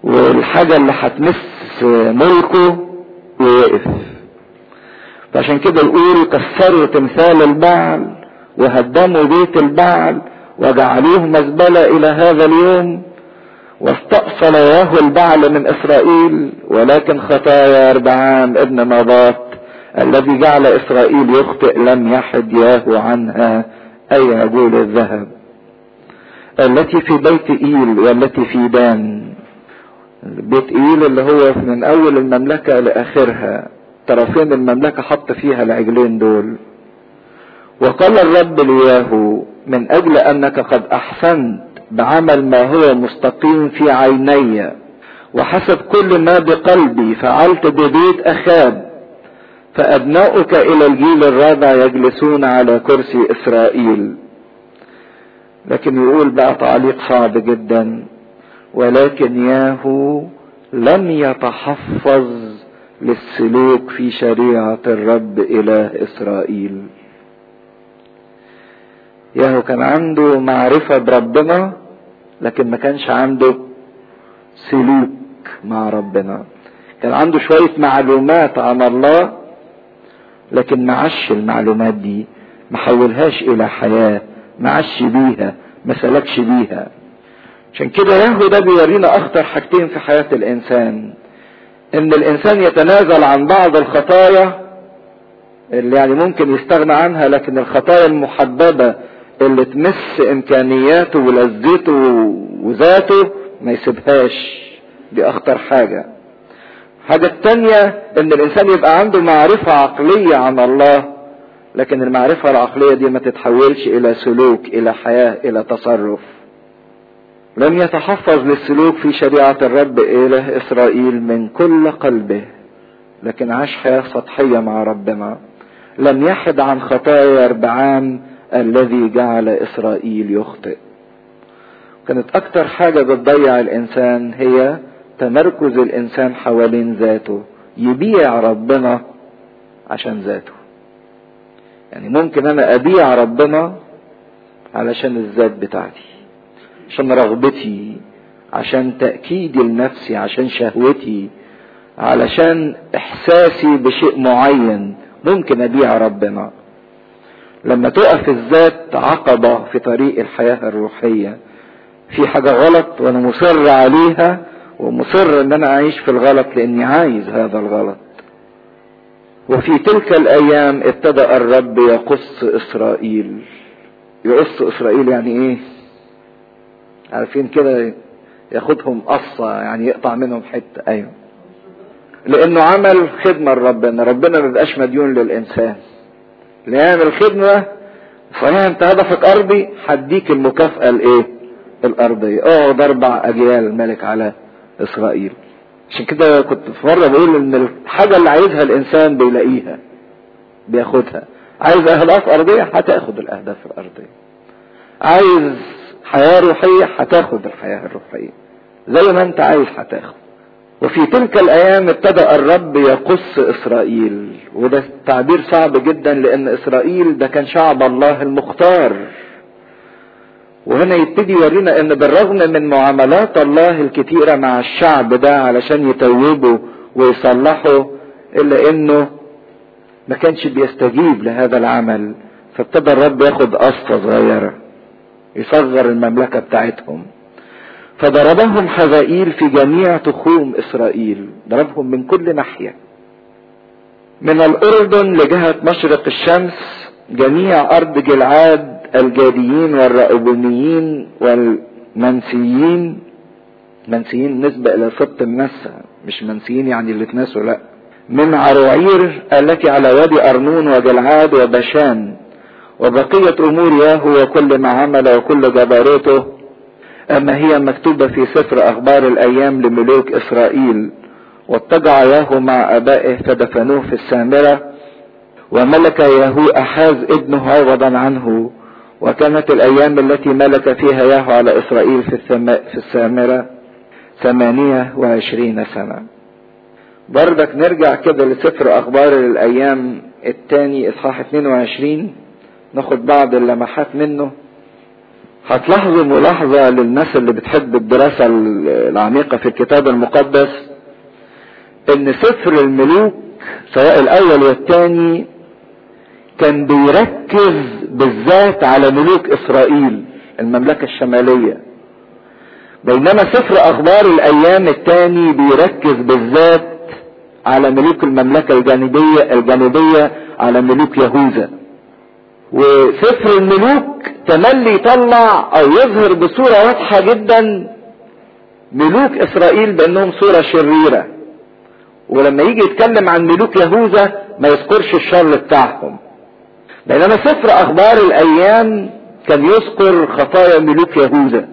والحاجة اللي هتمس ملكه ويقف فعشان كده يقول كسروا تمثال البعل وهدموا بيت البعل وجعلوه مزبلة إلى هذا اليوم واستأصل ياهو البعل من إسرائيل ولكن خطايا أربعام ابن نباط الذي جعل إسرائيل يخطئ لم يحد ياهو عنها أي عجول الذهب التي في بيت إيل والتي في دان بيت إيل اللي هو من أول المملكة لآخرها طرفين المملكة حط فيها العجلين دول وقال الرب لياهو من أجل أنك قد أحسنت بعمل ما هو مستقيم في عيني وحسب كل ما بقلبي فعلت ببيت أخاب فأبناؤك إلى الجيل الرابع يجلسون على كرسي إسرائيل لكن يقول بقى تعليق صعب جدا ولكن ياهو لم يتحفظ للسلوك في شريعة الرب إله إسرائيل ياهو كان عنده معرفة بربنا لكن ما كانش عنده سلوك مع ربنا كان عنده شوية معلومات عن الله لكن ما عش المعلومات دي ما حولهاش الى حياة ما عش بيها ما سلكش بيها عشان كده ياهو ده بيورينا اخطر حاجتين في حياة الانسان ان الانسان يتنازل عن بعض الخطايا اللي يعني ممكن يستغنى عنها لكن الخطايا المحببة اللي تمس امكانياته ولذته وذاته ما يسيبهاش دي اخطر حاجة الحاجة التانية ان الانسان يبقى عنده معرفة عقلية عن الله لكن المعرفة العقلية دي ما تتحولش الى سلوك الى حياة الى تصرف لم يتحفظ للسلوك في شريعة الرب اله اسرائيل من كل قلبه لكن عاش حياة سطحية مع ربنا لم يحد عن خطايا اربعام الذي جعل اسرائيل يخطئ كانت اكتر حاجة بتضيع الانسان هي تمركز الانسان حوالين ذاته يبيع ربنا عشان ذاته يعني ممكن انا ابيع ربنا علشان الذات بتاعتي عشان رغبتي عشان تأكيدي لنفسي عشان شهوتي علشان احساسي بشيء معين ممكن ابيع ربنا لما تقف الذات عقبة في طريق الحياة الروحية في حاجة غلط وانا مصر عليها ومصر ان انا اعيش في الغلط لاني عايز هذا الغلط وفي تلك الايام ابتدأ الرب يقص اسرائيل يقص اسرائيل يعني ايه عارفين كده ياخدهم قصة يعني يقطع منهم حتة ايوه لانه عمل خدمة لربنا ربنا ما بيبقاش مديون للانسان اللي يعمل خدمة صحيح انت هدفك ارضي هديك المكافأة الايه الارضية اقعد اربع اجيال ملك على اسرائيل عشان كده كنت في مرة بقول ان الحاجة اللي عايزها الانسان بيلاقيها بياخدها عايز اهداف ارضية هتاخد الاهداف الارضية عايز حياة روحية هتاخد الحياة الروحية زي ما انت عايز هتاخد وفي تلك الايام ابتدأ الرب يقص اسرائيل وده تعبير صعب جدا لان اسرائيل ده كان شعب الله المختار وهنا يبتدي يورينا ان بالرغم من معاملات الله الكتيرة مع الشعب ده علشان يتوبه ويصلحه الا انه ما كانش بيستجيب لهذا العمل فابتدى الرب ياخد قصة صغيرة يصغر المملكة بتاعتهم فضربهم حذائيل في جميع تخوم اسرائيل ضربهم من كل ناحية من الاردن لجهة مشرق الشمس جميع ارض جلعاد الجاديين والرأوبنيين والمنسيين منسيين نسبة الى سبط النسى مش منسيين يعني اللي اتنسوا لا من عروعير التي على وادي ارنون وجلعاد وبشان وبقية امور ياهو وكل ما عمل وكل جبروته اما هي مكتوبة في سفر اخبار الايام لملوك اسرائيل واتجع ياهو مع ابائه فدفنوه في السامرة وملك ياهو احاز ابنه عوضا عنه وكانت الايام التي ملك فيها ياهو على اسرائيل في, الثم... في السامرة ثمانية وعشرين سنة بردك نرجع كده لسفر اخبار الايام الثاني اصحاح 22 ناخد بعض اللمحات منه هتلاحظوا ملاحظة للناس اللي بتحب الدراسة العميقة في الكتاب المقدس ان سفر الملوك سواء الاول والثاني كان بيركز بالذات على ملوك اسرائيل المملكة الشمالية بينما سفر اخبار الايام الثاني بيركز بالذات على ملوك المملكة الجانبية الجنوبية على ملوك يهوذا وسفر الملوك تملي يطلع او يظهر بصورة واضحة جدا ملوك اسرائيل بانهم صورة شريرة ولما يجي يتكلم عن ملوك يهوذا ما يذكرش الشر بتاعهم بينما سفر اخبار الايام كان يذكر خطايا ملوك يهوذا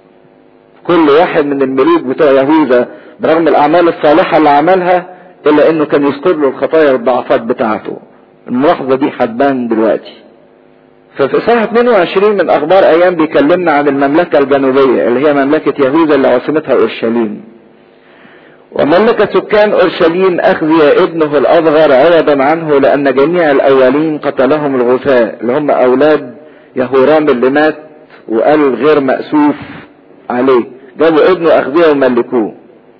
كل واحد من الملوك بتوع يهوذا برغم الاعمال الصالحة اللي عملها الا انه كان يذكر له الخطايا والضعفات بتاعته الملاحظة دي هتبان دلوقتي ففي إصحاح 22 من أخبار أيام بيكلمنا عن المملكة الجنوبية اللي هي مملكة يهوذا اللي عاصمتها أورشليم. وملك سكان أورشليم أخذي ابنه الأصغر عوضا عنه لأن جميع الأولين قتلهم الغثاء اللي هم أولاد يهورام اللي مات وقال غير مأسوف عليه. جابوا ابنه أخذيه وملكوه.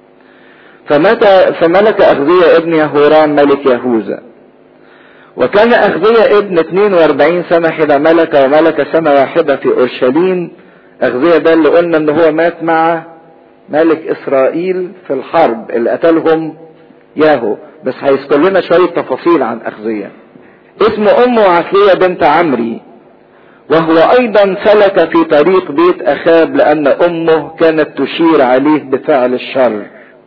فمات فملك أخذية ابن يهورام ملك يهوذا. وكان أخذية ابن 42 سنة حين ملك وملك سنة واحدة في أورشليم أخذية ده اللي قلنا إن هو مات مع ملك إسرائيل في الحرب اللي قتلهم ياهو بس هيذكر لنا شوية تفاصيل عن أخذية اسم أمه عسلية بنت عمري وهو أيضا سلك في طريق بيت أخاب لأن أمه كانت تشير عليه بفعل الشر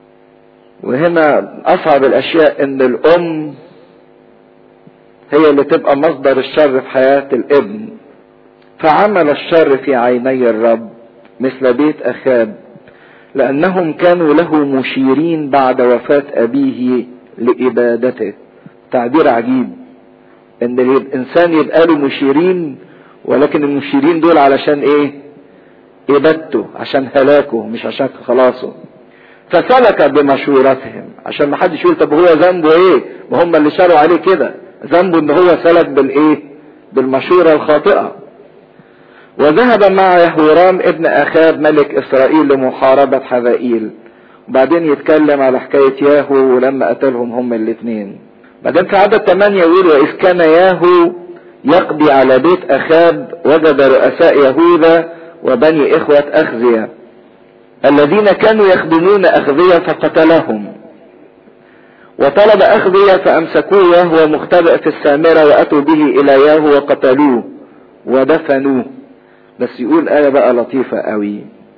وهنا أصعب الأشياء إن الأم هي اللي تبقى مصدر الشر في حياة الابن فعمل الشر في عيني الرب مثل بيت أخاب لأنهم كانوا له مشيرين بعد وفاة أبيه لإبادته تعبير عجيب إن الإنسان يبقى له مشيرين ولكن المشيرين دول علشان إيه؟ إبادته عشان هلاكه مش عشان خلاصه فسلك بمشورتهم عشان ما حدش يقول طب هو ذنبه ايه؟ ما هم اللي شاروا عليه كده ذنبه ان هو سلك بالايه بالمشورة الخاطئة وذهب مع يهورام ابن اخاب ملك اسرائيل لمحاربة حذائيل وبعدين يتكلم على حكاية ياهو ولما قتلهم هم الاثنين بعدين في عدد 8 يقول واذ كان ياهو يقضي على بيت اخاب وجد رؤساء يهوذا وبني اخوة اخزية الذين كانوا يخدمون اخذية فقتلهم وطلب أخذية فأمسكوه وهو مختبئ في السامرة وأتوا به إلى ياهو وقتلوه ودفنوه بس يقول آية بقى لطيفة قوي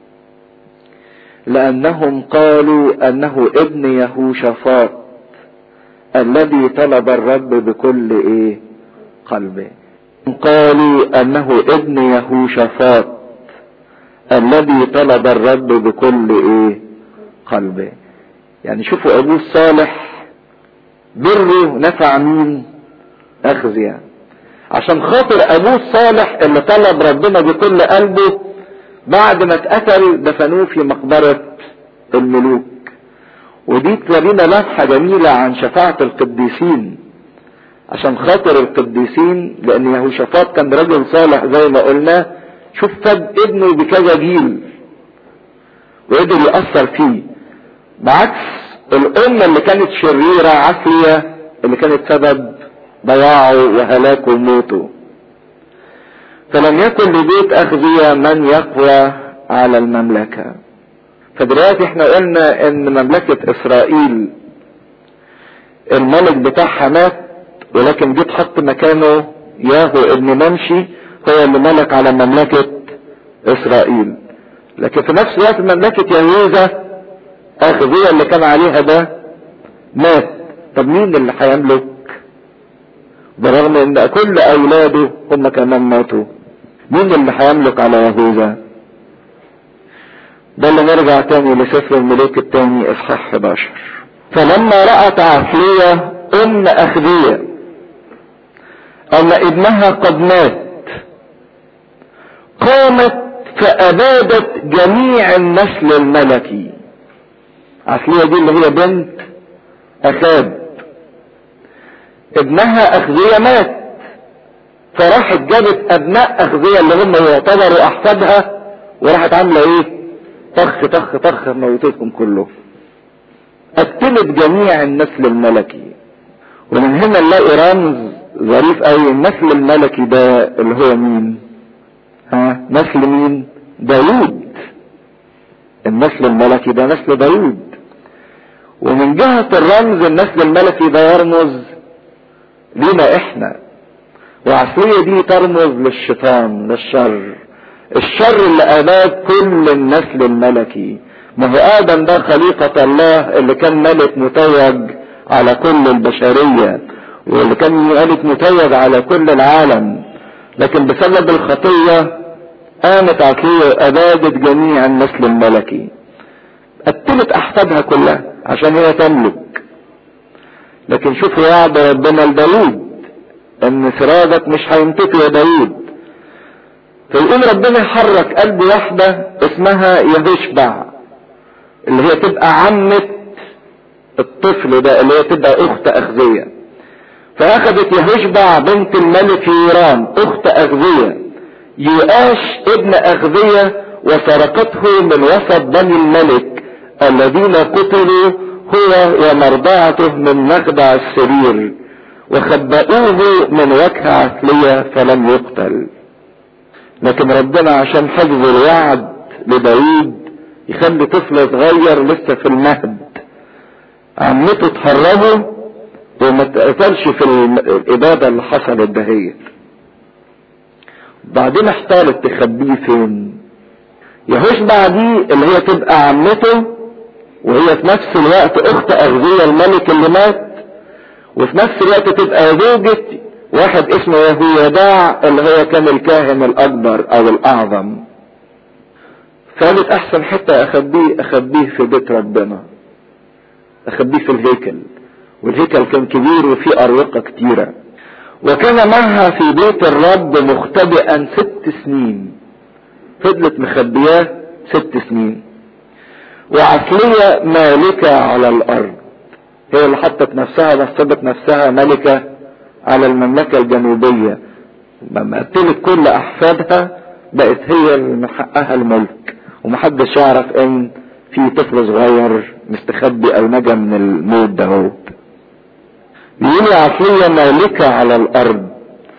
لأنهم قالوا أنه ابن يهوشافاط الذي طلب الرب بكل إيه قلبه قالوا أنه ابن يهوشافاط الذي طلب الرب بكل إيه قلبه يعني شوفوا أبوه الصالح بره نفع مين اخزيا عشان خاطر ابوه الصالح اللي طلب ربنا بكل قلبه بعد ما اتقتل دفنوه في مقبرة الملوك ودي تورينا لمحة جميلة عن شفاعة القديسين عشان خاطر القديسين لان يهوشافاط كان رجل صالح زي ما قلنا شوف فد ابنه بكذا جيل وقدر يأثر فيه بعكس الأمة اللي كانت شريرة عافية اللي كانت سبب ضياعه وهلاكه وموته فلم يكن لبيت أخذية من يقوى على المملكة فدلوقتي احنا قلنا ان مملكة اسرائيل الملك بتاعها مات ولكن جه تحط مكانه ياهو ابن ممشي هو اللي ملك على مملكة اسرائيل لكن في نفس الوقت مملكة يهوذا اخذية اللي كان عليها ده مات طب مين اللي هيملك برغم ان كل اولاده هم كمان ماتوا مين اللي هيملك على يهوذا ده اللي نرجع تاني لسفر الملوك التاني اصحاح 11 فلما رأت عفلية ام اخذية ان ابنها قد مات قامت فابادت جميع النسل الملكي عفلية دي اللي هي بنت اخاب ابنها اخذية مات فراحت جابت ابناء اغذية اللي هم يعتبروا احفادها وراحت عاملة ايه طخ طخ طخ موتتهم كلهم قتلت جميع النسل الملكي ومن هنا نلاقي رمز ظريف قوي النسل الملكي ده اللي هو مين ها نسل مين داوود النسل الملكي ده نسل داوود ومن جهة الرمز النسل الملكي ده يرمز لينا احنا وعصية دي ترمز للشيطان للشر الشر اللي اباد كل النسل الملكي ما هو ادم ده خليقة الله اللي كان ملك متوج على كل البشرية واللي كان ملك متوج على كل العالم لكن بسبب الخطية قامت عقلية ابادت جميع النسل الملكي قتلت احفادها كلها عشان هي تملك لكن شوفوا وعد ربنا لداود ان سرادك مش هينطفي يا داود فيقوم ربنا يحرك قلب واحدة اسمها يهشبع اللي هي تبقى عمة الطفل ده اللي هي تبقى اخت اخذية فاخذت يهشبع بنت الملك يورام اخت اخذية يؤاش ابن اخذية وسرقته من وسط بني الملك الذين قتلوا هو ومرضعته من مخدع السرير وخبأوه من وجه عثلية فلم يقتل لكن ربنا عشان حفظ الوعد لداود يخلي طفل صغير لسه في المهد عمته تهربه وما تقتلش في الإبادة اللي حصلت دهيت بعدين احتارت تخبيه فين يهوشبع دي اللي هي تبقى عمته وهي في نفس الوقت اخت اغذية الملك اللي مات وفي نفس الوقت تبقى زوجة واحد اسمه يهويداع اللي هو كان الكاهن الاكبر او الاعظم فقالت احسن حتى اخبيه اخبيه في بيت ربنا اخبيه في الهيكل والهيكل كان كبير وفيه اروقة كتيرة وكان معها في بيت الرب مختبئا ست سنين فضلت مخبياه ست سنين وعسلية مالكة على الارض هي اللي حطت نفسها نصبت نفسها ملكة على المملكة الجنوبية لما قتلت كل احفادها بقت هي اللي من حقها الملك ومحدش يعرف ان في طفل صغير مستخبي او نجا من الموت ده هو بيقول عصية مالكة على الارض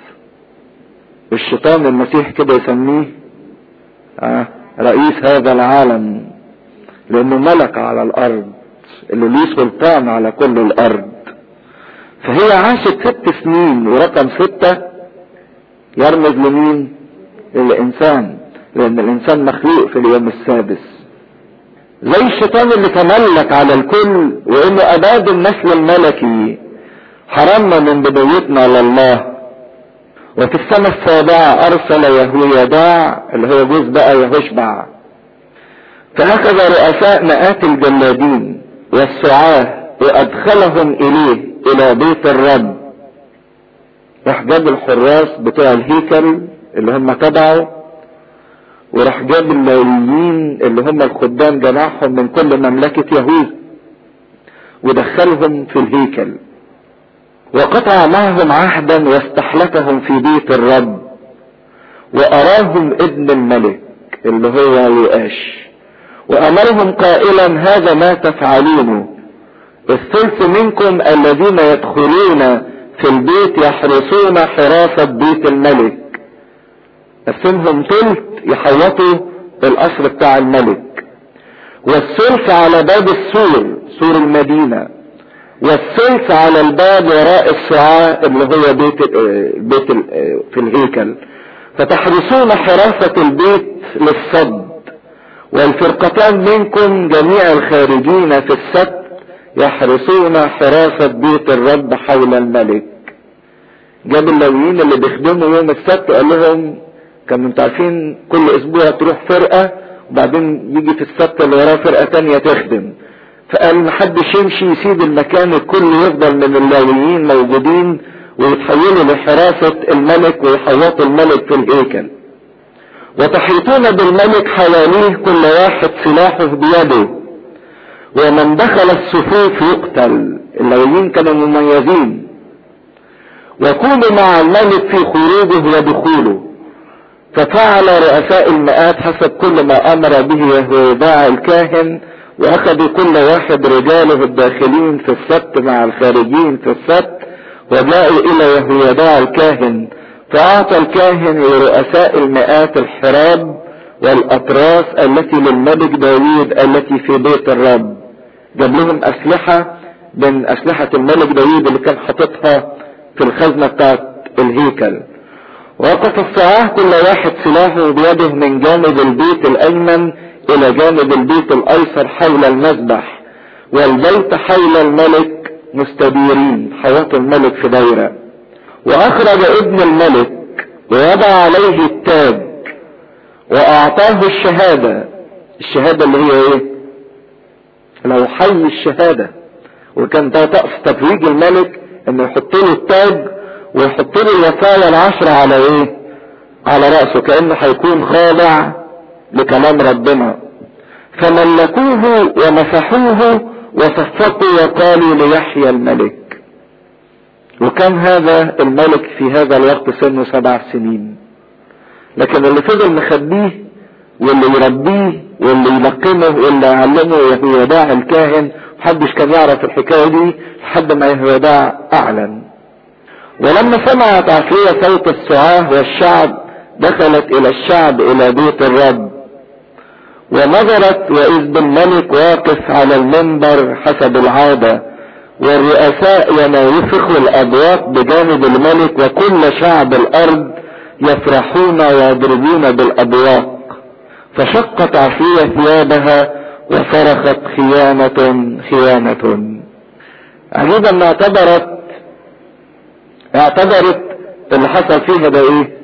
الشيطان المسيح كده يسميه آه رئيس هذا العالم لانه ملك على الارض اللي ليه سلطان على كل الارض فهي عاشت ست سنين ورقم ستة يرمز لمين للانسان لان الانسان مخلوق في اليوم السادس زي الشيطان اللي تملك على الكل وانه اباد النسل الملكي حرمنا من بدايتنا لله وفي السنة السابعة ارسل يهويداع اللي هو جوز بقى يهوشبع فاخذ رؤساء مئات الجلادين والسعاة وادخلهم اليه الى بيت الرب راح جاب الحراس بتوع الهيكل اللي هم تبعه وراح جاب اللاويين اللي هم الخدام جمعهم من كل مملكة يهود ودخلهم في الهيكل وقطع معهم عهدا واستحلفهم في بيت الرب وأراهم ابن الملك اللي هو لؤاش وأمرهم قائلا هذا ما تفعلونه الثلث منكم الذين يدخلون في البيت يحرسون حراسة بيت الملك قسمهم ثلث يحوطوا القصر بتاع الملك والثلث على باب السور سور المدينة والثلث على الباب وراء السعاة اللي هو بيت بيت في الهيكل فتحرسون حراسة البيت للصد والفرقتان منكم جميع الخارجين في السبت يحرسون حراسة بيت الرب حول الملك جاب اللاويين اللي بيخدموا يوم السبت قال لهم كانوا انتوا عارفين كل اسبوع تروح فرقة وبعدين يجي في السبت اللي وراه فرقة تانية تخدم فقال محدش يمشي يسيب المكان الكل يفضل من اللاويين موجودين ويتحولوا لحراسة الملك ويحوطوا الملك في الهيكل وتحيطون بالملك حواليه كل واحد سلاحه بيده ومن دخل الصفوف يقتل اللاويين كانوا مميزين وكونوا مع الملك في خروجه ودخوله ففعل رؤساء المئات حسب كل ما امر به يهوذا الكاهن واخذوا كل واحد رجاله الداخلين في السبت مع الخارجين في السبت وجاءوا الى يهوذا الكاهن فاعطى الكاهن لرؤساء المئات الحراب والاطراس التي للملك داوود التي في بيت الرب جاب لهم اسلحة من اسلحة الملك داوود اللي كان حاططها في الخزنة بتاعت الهيكل وقف الصعاه كل واحد سلاحه بيده من جانب البيت الايمن الى جانب البيت الايسر حول المذبح والبيت حول الملك مستديرين حوات الملك في دايرة واخرج ابن الملك ووضع عليه التاج واعطاه الشهادة الشهادة اللي هي ايه لو حي الشهادة وكان ده طقس تتويج الملك انه يحط له التاج ويحط له الوصايا العشرة على ايه على رأسه كأنه هيكون خاضع لكلام ربنا فملكوه ومسحوه وصفقوا وقالوا ليحيى الملك وكان هذا الملك في هذا الوقت سنه سبع سنين لكن اللي فضل مخبيه واللي يربيه واللي يلقنه واللي يعلمه يهوذا الكاهن محدش كان يعرف الحكاية دي لحد ما يهوذا اعلن ولما سمعت عشية صوت السعاه والشعب دخلت الى الشعب الى بيت الرب ونظرت واذ بالملك واقف على المنبر حسب العادة والرؤساء ينوفخوا الابواق بجانب الملك وكل شعب الارض يفرحون ويضربون بالابواق فشقت عشية ثيابها وصرخت خيانة خيانة عجيبا ما اعتبرت اعتبرت اللي حصل فيها ده ايه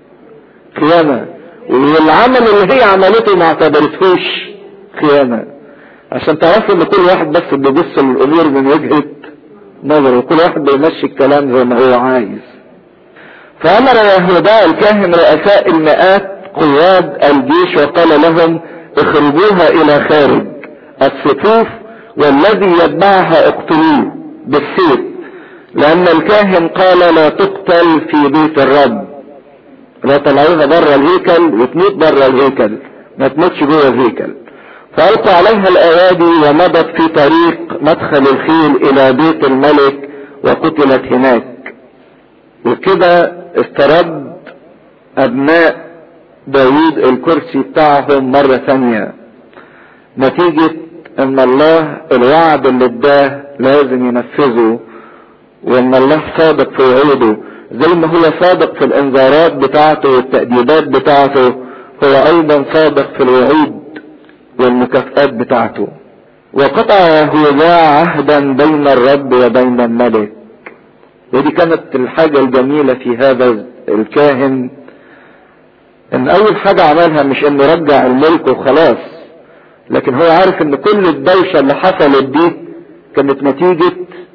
خيانة والعمل اللي هي عملته ما اعتبرتهوش خيانة عشان تعرفوا ان كل واحد بس بيبص للامور من وجهة نظره كل واحد بيمشي الكلام زي ما هو عايز فامر يهوذا الكاهن رؤساء المئات قواد الجيش وقال لهم اخرجوها الى خارج الصفوف والذي يتبعها اقتلوه بالسيف لان الكاهن قال لا تقتل في بيت الرب لا طلعوها بره الهيكل وتموت بره الهيكل ما تموتش جوه الهيكل فألقوا عليها الأيادي ومضت في طريق مدخل الخيل إلى بيت الملك وقتلت هناك وكده استرد أبناء داوود الكرسي بتاعهم مرة ثانية نتيجة ان الله الوعد اللي اداه لازم ينفذه وان الله صادق في وعوده زي ما هو صادق في الانذارات بتاعته والتأديبات بتاعته هو ايضا صادق في الوعود والمكافآت بتاعته وقطع يهوذا عهدا بين الرب وبين الملك ودي كانت الحاجة الجميلة في هذا الكاهن ان اول حاجة عملها مش انه رجع الملك وخلاص لكن هو عارف ان كل الدوشة اللي حصلت دي كانت نتيجة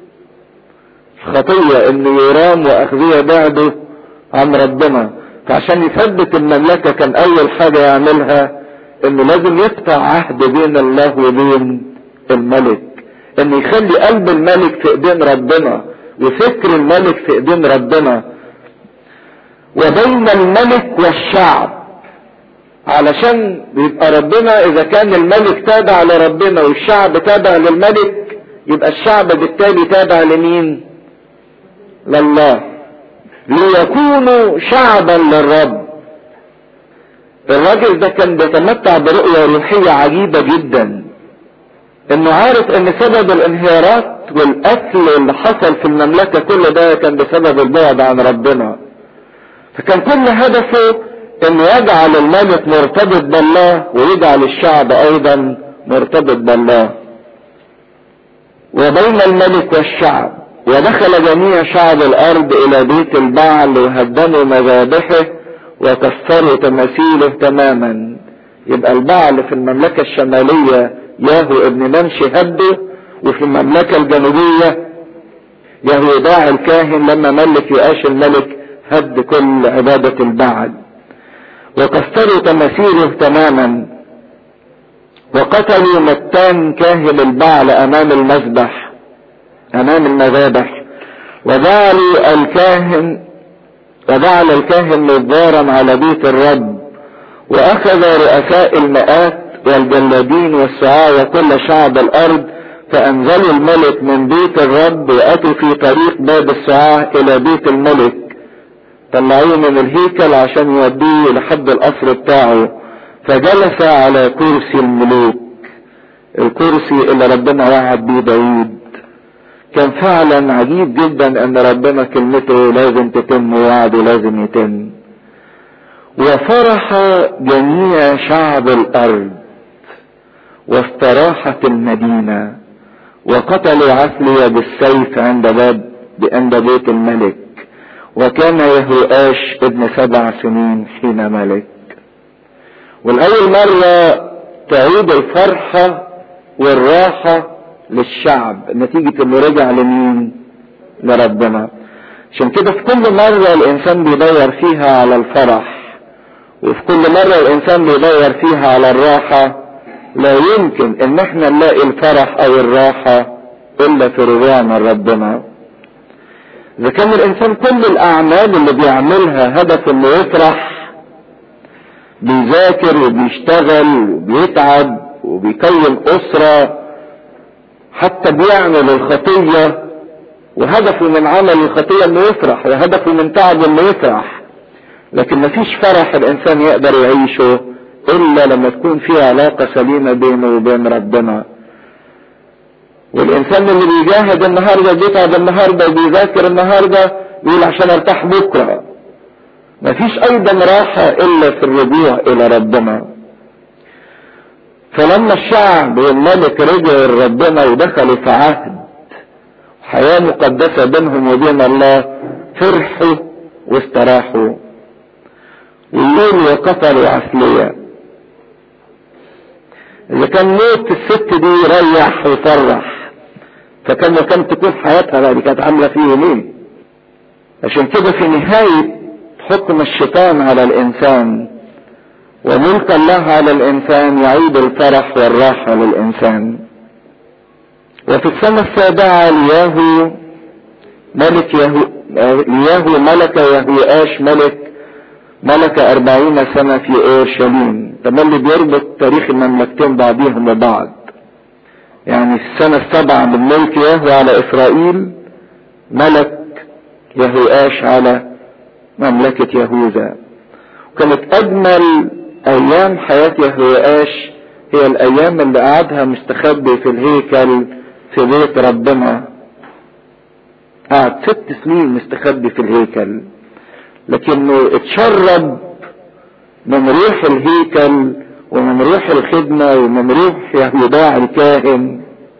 خطية ان يرام واخذية بعده عن ربنا فعشان يثبت المملكة كان اول حاجة يعملها انه لازم يقطع عهد بين الله وبين الملك انه يخلي قلب الملك في ايدين ربنا وفكر الملك في ايدين ربنا وبين الملك والشعب علشان يبقى ربنا اذا كان الملك تابع لربنا والشعب تابع للملك يبقى الشعب بالتالي تابع لمين لله ليكونوا شعبا للرب الراجل ده كان بيتمتع برؤية روحية عجيبة جدا انه عارف ان سبب الانهيارات والقتل اللي حصل في المملكة كل ده كان بسبب البعد عن ربنا فكان كل هدفه انه يجعل الملك مرتبط بالله ويجعل الشعب ايضا مرتبط بالله وبين الملك والشعب ودخل جميع شعب الارض الى بيت البعل وهدموا مذابحه وكسروا تماثيله تماما يبقى البعل في المملكة الشمالية ياهو ابن منشي هده وفي المملكة الجنوبية يهوداع الكاهن لما ملك يؤاش الملك هد كل عبادة البعل وكسروا تماثيله تماما وقتلوا متان كاهن البعل امام المذبح امام المذابح وجعلوا الكاهن وجعل الكاهن نظارا على بيت الرب واخذ رؤساء المئات والجلادين والسعاة وكل شعب الارض فانزلوا الملك من بيت الرب واتوا في طريق باب السعاة الى بيت الملك طلعوه من الهيكل عشان يوديه لحد القصر بتاعه فجلس على كرسي الملوك الكرسي اللي ربنا وعد بيه داوود كان فعلا عجيب جدا ان ربنا كلمته لازم تتم ووعده لازم يتم وفرح جميع شعب الارض واستراحت المدينة وقتلوا عسلية بالسيف عند باب عند بيت الملك وكان يهوآش ابن سبع سنين حين ملك والأول مرة تعود الفرحة والراحة للشعب نتيجة انه رجع لمين لربنا عشان كده في كل مرة الانسان بيدور فيها على الفرح وفي كل مرة الانسان بيدور فيها على الراحة لا يمكن ان احنا نلاقي الفرح او الراحة الا في رجوعنا لربنا اذا كان الانسان كل الاعمال اللي بيعملها هدف انه يفرح بيذاكر وبيشتغل وبيتعب وبيكون اسره حتى بيعمل الخطية وهدفه من عمل الخطية انه يفرح وهدفه من تعب انه يفرح لكن مفيش فرح الانسان يقدر يعيشه الا لما تكون في علاقة سليمة بينه وبين ربنا والانسان اللي بيجاهد النهاردة بيتعب النهاردة وبيذاكر النهاردة يقول عشان ارتاح بكرة مفيش ايضا راحة الا في الرجوع الى ربنا فلما الشعب والملك رجعوا لربنا ودخلوا في عهد حياة مقدسة بينهم وبين الله فرحوا واستراحوا ويقولوا وقتلوا عسلية إذا كان موت الست دي يريح ويفرح فكان كان تكون حياتها بقى دي كانت عاملة فيه ليه؟ عشان كده في نهاية حكم الشيطان على الإنسان وملك الله على الانسان يعيد الفرح والراحة للانسان وفي السنة السابعة لياهو ملك يهو لياهو ملك يهوآش ملك ملك أربعين سنة في أورشليم ده اللي بيربط تاريخ المملكتين بعضيهم ببعض يعني في السنة السابعة من ملك يهو على إسرائيل ملك يهوآش على مملكة يهوذا كانت أجمل ايام حياة يهوآش هي الايام اللي قعدها مستخبي في الهيكل في بيت ربنا قعد ست سنين مستخبي في الهيكل لكنه اتشرب من روح الهيكل ومن روح الخدمة ومن روح يهوداع الكاهن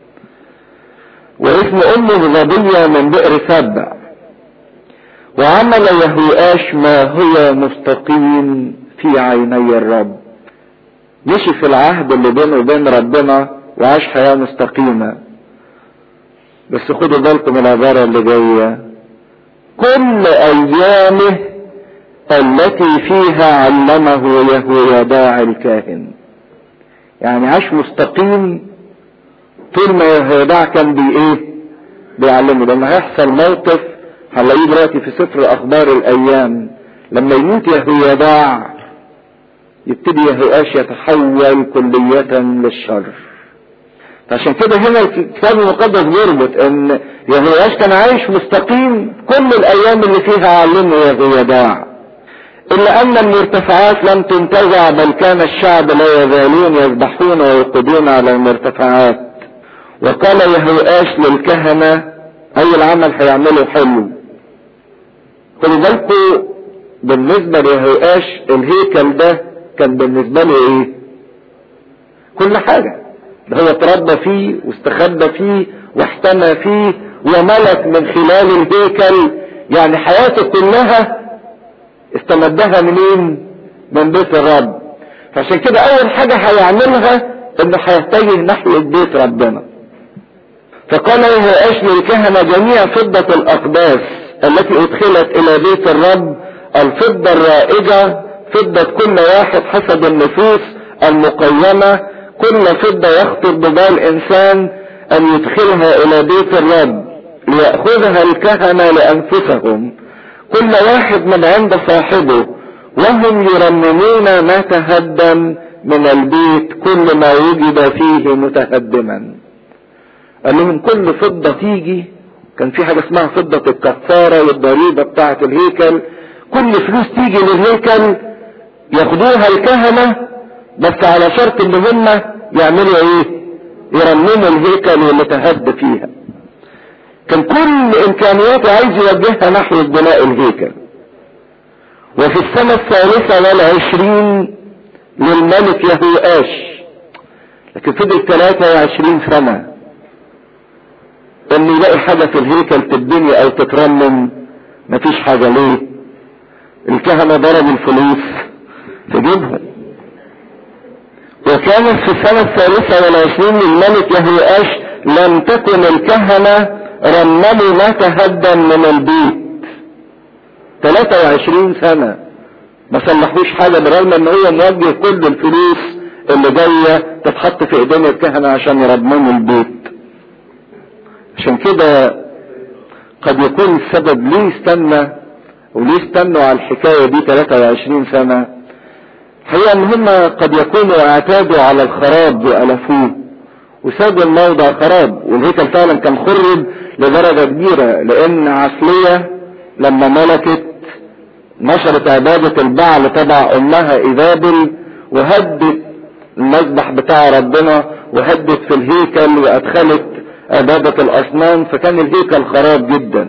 واسم امه غبية من بئر سبع وعمل يهوآش ما هو مستقيم في عيني الرب مشي في العهد اللي بينه وبين ربنا وعاش حياة مستقيمة بس خدوا بالكم العبارة اللي جاية كل أيامه التي فيها علمه يهويداع الكاهن يعني عاش مستقيم طول ما يهويداع كان بي ايه بيعلمه لما هيحصل موقف هنلاقيه دلوقتي في سفر اخبار الايام لما يموت يهويداع يبتدي يهوآش يتحول كلية للشر عشان كده هنا الكتاب المقدس بيربط ان يهوآش كان عايش مستقيم كل الايام اللي فيها علمه يهويداع الا ان المرتفعات لم تنتزع بل كان الشعب لا يزالون يذبحون ويوقدون على المرتفعات وقال يهوآش للكهنة اي العمل هيعمله حلو خلوا بالكم بالنسبة ليهوآش الهيكل ده كان بالنسبة له ايه كل حاجة ده هو اتربى فيه واستخبى فيه واحتمى فيه وملك من خلال الهيكل يعني حياته كلها استمدها منين من بيت الرب فعشان كده اول حاجة هيعملها انه هيتجه ناحية بيت ربنا فقال يهوآش للكهنة جميع فضة الاقداس التي ادخلت الى بيت الرب الفضة الرائجة فضة كل واحد حسب النفوس المقيمة كل فضة يخطر ببال انسان ان يدخلها الى بيت الرب ليأخذها الكهنة لأنفسهم كل واحد من عند صاحبه وهم يرممون ما تهدم من البيت كل ما وجد فيه متهدما قال لهم كل فضة تيجي كان في حاجة اسمها فضة الكفارة والضريبة بتاعة الهيكل كل فلوس تيجي للهيكل ياخدوها الكهنة بس على شرط ان هم يعملوا ايه يرمموا الهيكل واللي تهد فيها كان كل امكانياته عايز يوجهها ناحية بناء الهيكل وفي السنة الثالثة والعشرين للملك يهوآش لكن فضل 23 سنة ان يلاقي حاجة في الهيكل تتبني او تترمم مفيش حاجة ليه الكهنة ضرب الفلوس في جيبهم وكانت في السنة الثالثة والعشرين للملك يهوآش لم تكن الكهنة رمموا ما تهدم من البيت 23 سنة ما صلحوش حاجة بالرغم ان هو موجه كل الفلوس اللي جاية تتحط في ايدين الكهنة عشان يرمموا البيت عشان كده قد يكون السبب ليه استنى وليه استنوا على الحكاية دي 23 سنة هي ان هم قد يكونوا اعتادوا على الخراب والفوه وسابوا الموضع خراب والهيكل فعلا كان خرب لدرجة كبيرة لان عسلية لما ملكت نشرت عبادة البعل تبع امها ايزابل وهدت المذبح بتاع ربنا وهدت في الهيكل وادخلت عبادة الاصنام فكان الهيكل خراب جدا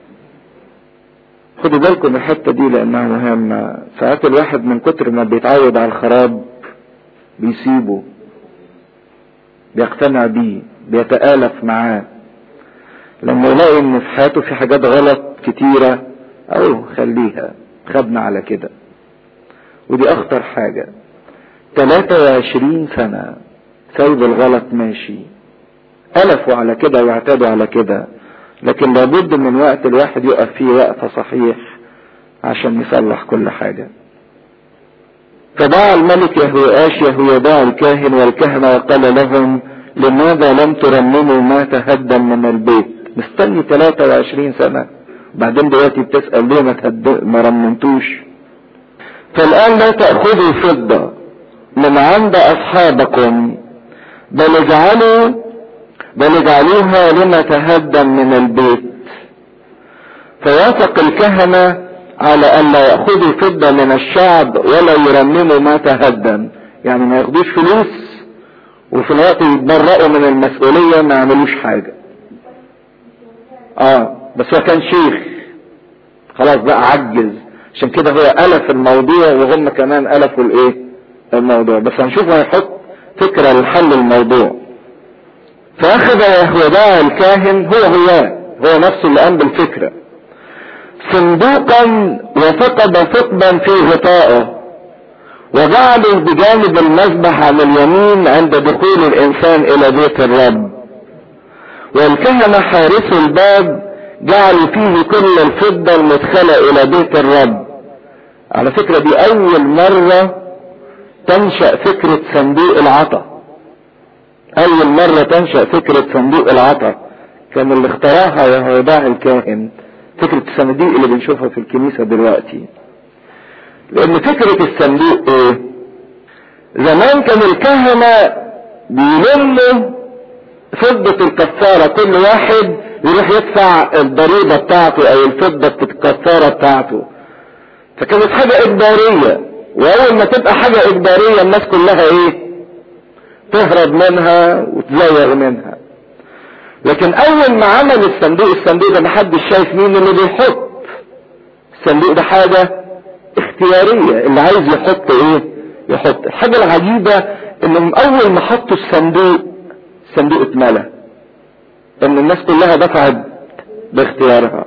خدوا بالكم من الحتة دي لانها مهمة ساعات الواحد من كتر ما بيتعود على الخراب بيسيبه بيقتنع بيه بيتآلف معاه لما يلاقي ان في حياته في حاجات غلط كتيرة او خليها خدنا على كده ودي اخطر حاجة 23 سنة سايب الغلط ماشي ألفوا على كده واعتادوا على كده لكن لابد من وقت الواحد يقف فيه وقفة صحيح عشان يصلح كل حاجة فدعا الملك يهوآش يهويداع الكاهن والكهنة وقال لهم لماذا لم ترمموا ما تهدم من البيت مستني 23 سنة بعدين دلوقتي بتسأل ليه ما, تهد... ما رممتوش فالآن لا تأخذوا فضة من عند أصحابكم بل اجعلوا بل اجعلوها لما تهدم من البيت فوافق الكهنة على ان لا يأخذوا فضة من الشعب ولا يرمموا ما تهدم يعني ما ياخدوش فلوس وفي الوقت يتبرئوا من المسؤولية ما يعملوش حاجة اه بس هو كان شيخ خلاص بقى عجز عشان كده هو ألف الموضوع وهم كمان ألفوا الايه الموضوع بس هنشوف هيحط فكرة لحل الموضوع فاخذ يهوداع الكاهن هو هو هو نفسه اللي قام بالفكرة صندوقا وفقد ثقبا في غطائه وجعله بجانب المذبح على اليمين عند دخول الانسان الى بيت الرب والكهنة حارسوا الباب جعلوا فيه كل الفضة المدخلة الى بيت الرب على فكرة دي اول مرة تنشأ فكرة صندوق العطا اول مرة تنشأ فكرة صندوق العطا كان اللي اخترعها يهوداع الكاهن فكرة الصناديق اللي بنشوفها في الكنيسة دلوقتي لان فكرة الصندوق ايه زمان كان الكهنة بيلموا فضة الكفارة كل واحد يروح يدفع الضريبة بتاعته او الفضة الكفارة بتاعته فكانت حاجة اجبارية واول ما تبقى حاجة اجبارية الناس كلها ايه تهرب منها وتزوغ منها لكن اول ما عمل الصندوق الصندوق ده محدش شايف مين اللي بيحط الصندوق ده حاجة اختيارية اللي عايز يحط ايه يحط الحاجة العجيبة انهم اول ما حطوا الصندوق الصندوق اتملى ان الناس كلها دفعت باختيارها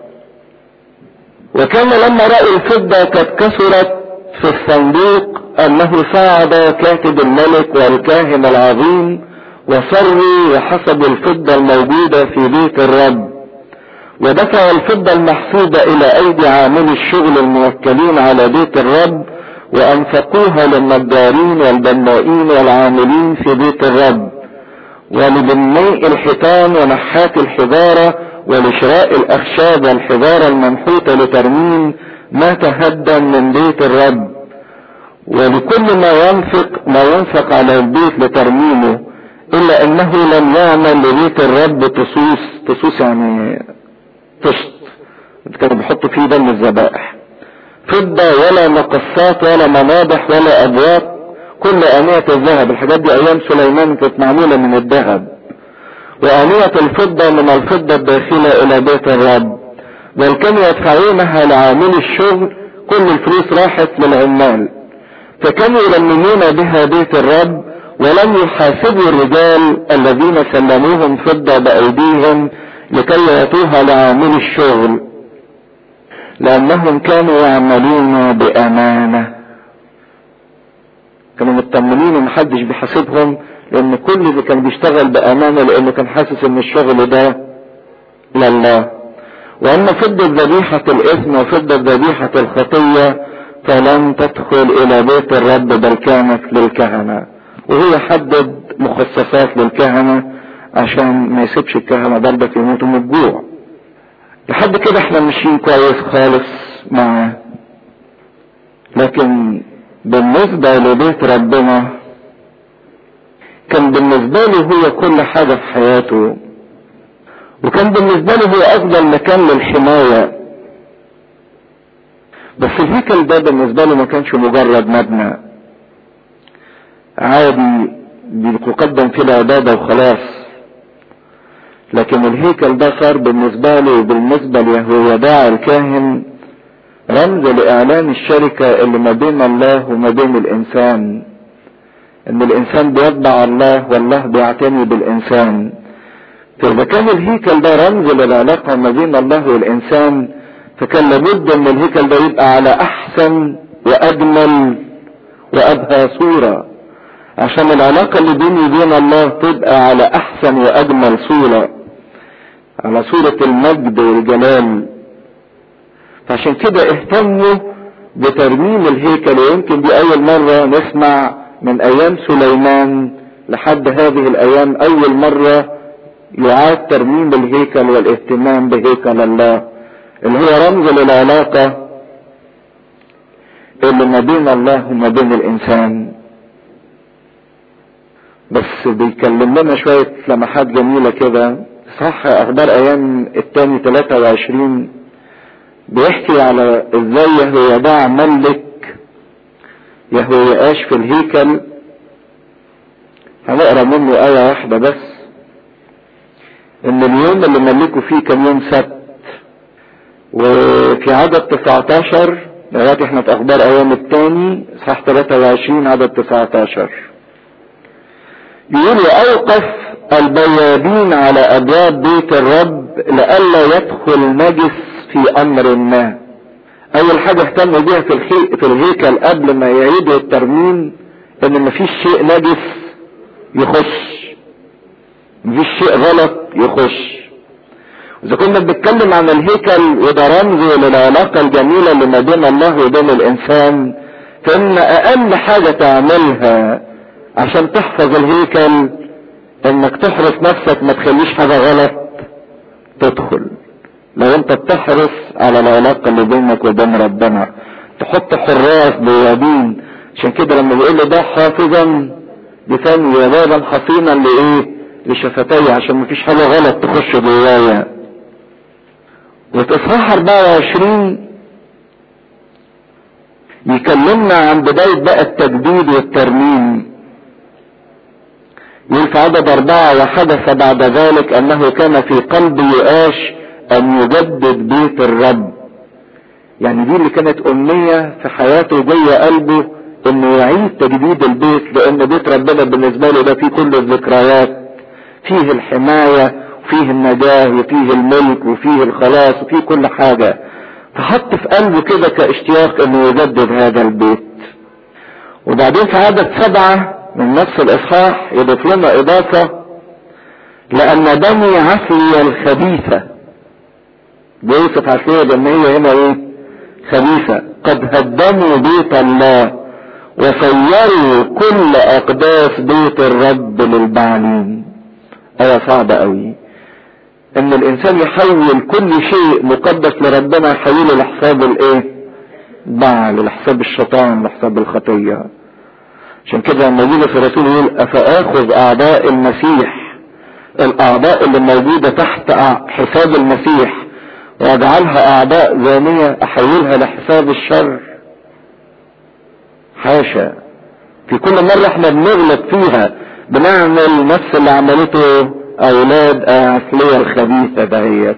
وكان لما رأوا الفضة قد كثرت في الصندوق انه صعد كاتب الملك والكاهن العظيم وصروا وحسبوا الفضة الموجودة في بيت الرب ودفعوا الفضة المحسوبة الى ايدي عاملي الشغل الموكلين على بيت الرب وانفقوها للنجارين والبنائين والعاملين في بيت الرب ولبناء الحيطان ونحات الحجارة ولشراء الأخشاب والحجارة المنحوتة لترميم ما تهدم من بيت الرب ولكل ما ينفق ما ينفق على البيت لترميمه إلا أنه لم يعمل لبيت الرب تصوص تصوص يعني طشت كانوا بيحطوا فيه دم الذبائح فضة ولا مقصات ولا مناضح ولا أبواب كل آنية الذهب الحاجات دي أيام سليمان كانت معمولة من الذهب وآنية الفضة من الفضة الداخلة إلى بيت الرب بل كانوا يدفعونها لعامل الشغل كل الفلوس راحت للعمال فكانوا يرممون بها بيت الرب ولم يحاسبوا الرجال الذين سلموهم فضة بأيديهم لكي يعطوها لعامل الشغل لأنهم كانوا يعملون بأمانة كانوا مطمنين ومحدش بيحاسبهم لأن كل اللي كان بيشتغل بأمانة لأنه كان حاسس إن الشغل ده لله وأما فضة ذبيحة الإثم وفضة ذبيحة الخطية فلن تدخل إلى بيت الرب بل كانت للكهنة وهو حدد مخصصات للكهنة عشان ما يسيبش الكهنة برضك يموتوا من الجوع لحد كده احنا ماشيين كويس خالص معاه لكن بالنسبة لبيت ربنا كان بالنسبة له هو كل حاجة في حياته وكان بالنسبة له هو أفضل مكان للحماية بس الهيكل ده بالنسبة له ما كانش مجرد مبنى عادي بيقدم فيه العبادة وخلاص لكن الهيكل ده صار بالنسبة له وبالنسبة ليهويداع الكاهن رمز لإعلان الشركة اللي ما بين الله وما بين الإنسان إن الإنسان بيتبع الله والله بيعتني بالإنسان فإذا كان الهيكل ده رمز للعلاقة ما بين الله والإنسان فكان لابد ان الهيكل ده يبقى على احسن واجمل وابهى صورة عشان العلاقة اللي بيني وبين الله تبقى على احسن واجمل صورة على صورة المجد والجلال فعشان كده اهتموا بترميم الهيكل ويمكن دي اول مرة نسمع من ايام سليمان لحد هذه الايام اول مرة يعاد ترميم الهيكل والاهتمام بهيكل الله اللي هو رمز للعلاقة اللي ما بين الله وما بين الإنسان بس بيكلم لنا شوية لمحات جميلة كده صح أخبار أيام التاني 23 بيحكي على إزاي يهويداع ملك يهوياش في الهيكل هنقرا منه آية واحدة بس إن اليوم اللي ملكوا فيه كان يوم سبت وفي عدد 19 دلوقتي احنا في اخبار ايام الثاني صح 23 عدد 19 يقول اوقف البيابين على ابواب بيت الرب لئلا يدخل نجس في امر ما اول حاجة اهتموا بيها في الخي... في الهيكل قبل ما يعيدوا الترميم ان مفيش شيء نجس يخش مفيش شيء غلط يخش اذا كنا بنتكلم عن الهيكل وده رمز للعلاقة الجميلة اللي ما بين الله وبين الانسان فان اقل حاجة تعملها عشان تحفظ الهيكل انك تحرص نفسك ما تخليش حاجة غلط تدخل لو انت بتحرص على العلاقة اللي بينك وبين ربنا تحط حراس بوابين عشان كده لما بيقول له ده حافظا بفمي وبابا حصينا لايه لشفتي عشان مفيش حاجة غلط تخش جوايا وفي اصحاح 24 يكلمنا عن بداية بقى التجديد والترميم يقول في عدد أربعة وحدث بعد ذلك أنه كان في قلب يؤاش أن يجدد بيت الرب يعني دي اللي كانت أمنية في حياته جوه قلبه إنه يعيد تجديد البيت لأن بيت ربنا بالنسبة له ده فيه كل الذكريات فيه الحماية وفيه النجاة وفيه الملك وفيه الخلاص وفيه كل حاجة فحط في قلبه كده كاشتياق انه يجدد هذا البيت وبعدين في عدد سبعة من نفس الاصحاح يضيف لنا اضافة لان دمي عفلي الخبيثة بيوصف عفلية بان هي هنا ايه خبيثة قد هدموا بيت الله وصيروا كل اقداس بيت الرب للبعلين ايه صعبة قوي ان الانسان يحول كل شيء مقدس لربنا يحوله لحساب الايه بعل لحساب الشيطان لحساب الخطية عشان كده لما يجي في الرسول يقول افاخذ اعضاء المسيح الاعضاء اللي موجودة تحت حساب المسيح واجعلها اعضاء زانية احولها لحساب الشر حاشا في كل مرة احنا بنغلط فيها بنعمل نفس اللي عملته اولاد اصلية الخبيثة دهيت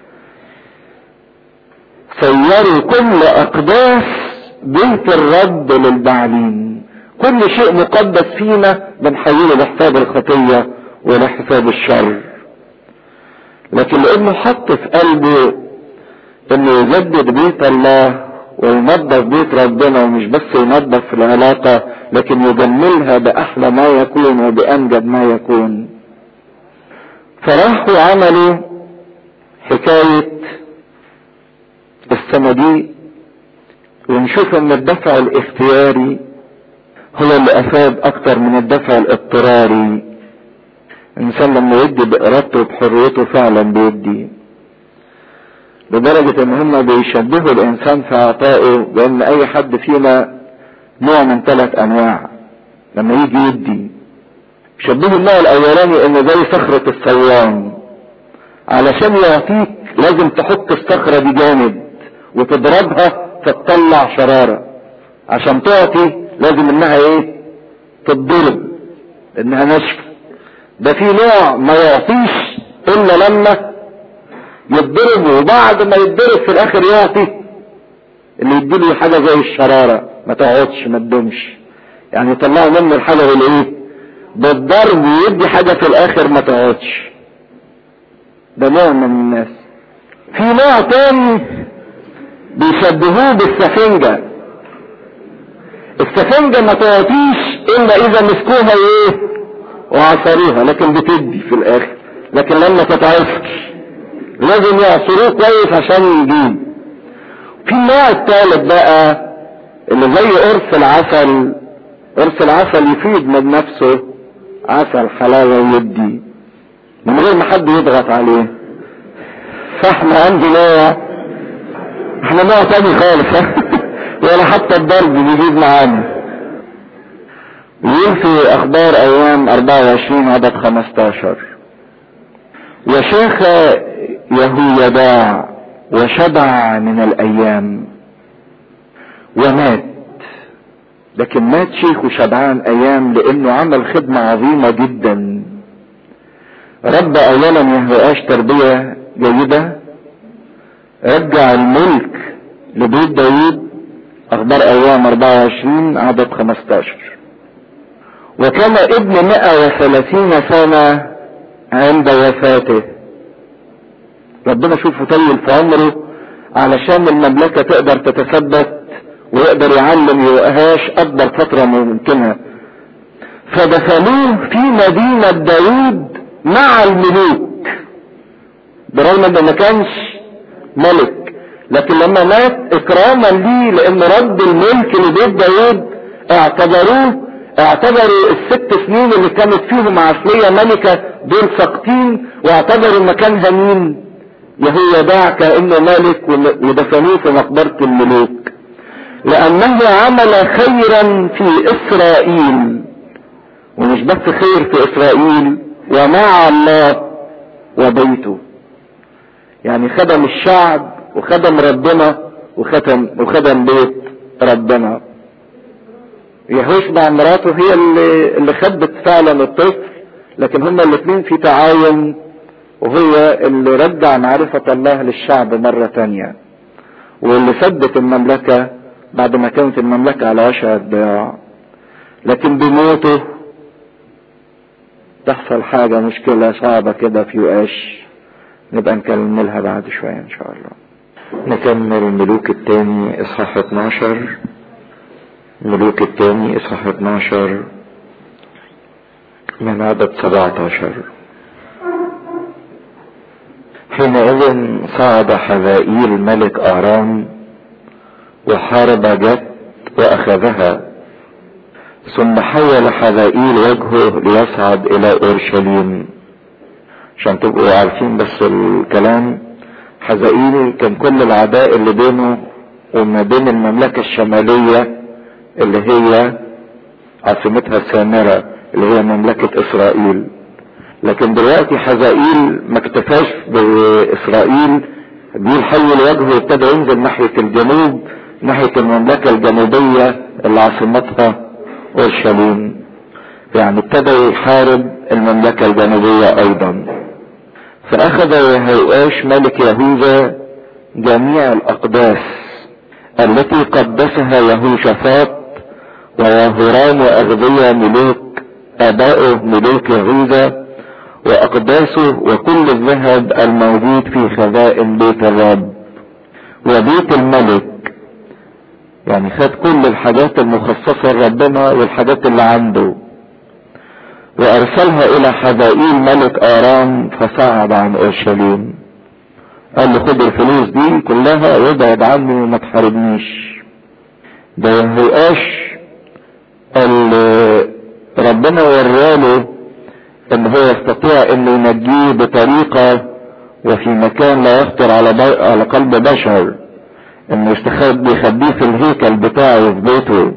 سيروا كل اقداس بيت الرب للبعلين كل شيء مقدس فينا بنحوله لحساب الخطية ولحساب الشر لكن لانه حط في قلبه انه يجدد بيت الله وينظف بيت ربنا ومش بس ينظف العلاقة لكن يجملها بأحلى ما يكون وبأمجد ما يكون فراحوا عملوا حكاية الصناديق ونشوف ان الدفع الاختياري هو اللي افاد اكتر من الدفع الاضطراري الانسان لما يدي بارادته وبحريته فعلا بيدي لدرجة ان هم بيشبهوا الانسان في عطائه بان اي حد فينا نوع من ثلاث انواع لما يجي يدي شبهوا النوع الاولاني انه زي صخرة الصوان علشان يعطيك لازم تحط الصخرة دي جامد وتضربها فتطلع شرارة عشان تعطي لازم انها ايه تتضرب انها ناشفة ده في نوع ما يعطيش الا لما يتضرب وبعد ما يتضرب في الاخر يعطي اللي يديله حاجة زي الشرارة ما تقعدش ما تدومش يعني يطلعوا منه الحاجة الايه بالضرب ويدي حاجة في الاخر ما تقعدش ده نوع من الناس في نوع تاني بيشبهوه بالسفنجة السفنجة ما تعطيش الا اذا مسكوها ايه وعصروها لكن بتدي في الاخر لكن لما تتعصر لازم يعصروه كويس عشان يجيب في النوع الثالث بقى اللي زي قرص العسل قرص العسل يفيد من نفسه عسل حلاوة ويدي من غير ما حد يضغط عليه فاحنا عندي نوع احنا نوع تاني خالص ولا حتى الضرب بيجيب معانا يقول في اخبار ايام 24 عدد 15 وشاخ يهويداع وشبع من الايام ومات لكن مات شيخ وشبعان ايام لانه عمل خدمة عظيمة جدا رب اولا يهوآش تربية جيدة رجع الملك لبيت داوود اخبار ايام 24 عدد 15 وكان ابن 130 سنة عند وفاته ربنا شوفه طيب في عمره علشان المملكة تقدر تتثبت ويقدر يعلم يوقهاش اكبر فترة ممكنة فدخلوه في مدينة داوود مع الملوك برغم انه ما كانش ملك لكن لما مات اكراما ليه لان رد الملك لبيت داوود اعتبروه اعتبروا الست سنين اللي كانت فيهم عسلية ملكة دول ساقطين واعتبروا مكانها مين يهويداع كانه ملك ودفنوه في مقبرة الملوك لانه عمل خيرا في اسرائيل ومش بس خير في اسرائيل ومع الله وبيته يعني خدم الشعب وخدم ربنا وختم وخدم بيت ربنا يهوشبع مراته هي اللي, اللي خدت فعلا الطفل لكن هما الاثنين في تعاون وهي اللي رجع معرفة الله للشعب مرة تانية واللي سدت المملكة بعد ما كانت المملكة على وشها الضياع لكن بموته تحصل حاجة مشكلة صعبة كده في يؤاش نبقى نكملها بعد شوية ان شاء الله نكمل ملوك التاني اصحاح 12 ملوك التاني اصحاح 12 من عدد 17 حينئذ صعد حذائيل ملك ارام وحارب جت واخذها ثم حول حذائيل وجهه ليصعد الى اورشليم عشان تبقوا عارفين بس الكلام حزائيل كان كل العداء اللي بينه وما بين المملكة الشمالية اللي هي عاصمتها سامرة اللي هي مملكة اسرائيل لكن دلوقتي حزائيل ما اكتفاش باسرائيل دي الحي الوجه وابتدى ينزل ناحية الجنوب ناحية المملكة الجنوبية اللي عاصمتها اورشليم يعني ابتدى يحارب المملكة الجنوبية ايضا فاخذ يهوآش ملك يهوذا جميع الاقداس التي قدسها يهوشافاط ويهورام واغذية ملوك ابائه ملوك يهوذا واقداسه وكل الذهب الموجود في خزائن بيت الرب وبيت الملك يعني خد كل الحاجات المخصصة لربنا والحاجات اللي عنده وارسلها الى حبائيل ملك ارام فصعد عن اورشليم قال له خد الفلوس دي كلها وابعد عني وما تحاربنيش ده يهوآش اللي ربنا وراله ان هو يستطيع انه ينجيه بطريقة وفي مكان لا يخطر على, على قلب بشر انه يستخبي يخبيه في الهيكل بتاعه في بيته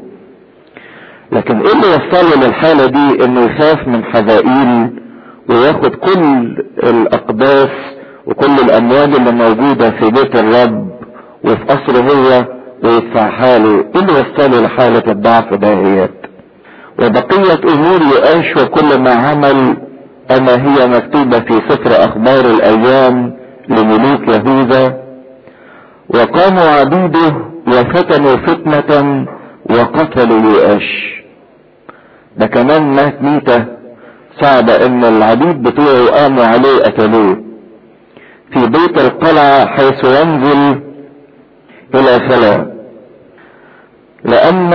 لكن ايه اللي وصله للحالة دي انه يخاف من حذائيل وياخد كل الاقداس وكل الاموال اللي موجودة في بيت الرب وفي قصره هو ويدفعها له ايه اللي وصله لحالة الضعف دهيت وبقية امور يؤاش وكل ما عمل اما هي مكتوبة في سفر اخبار الايام لملوك يهوذا وقاموا عبيده وفتنوا فتنة وقتلوا يؤاش ده كمان مات ميتة صعبة ان العبيد بتوعه قاموا عليه قتلوه في بيت القلعة حيث ينزل الى فلا لان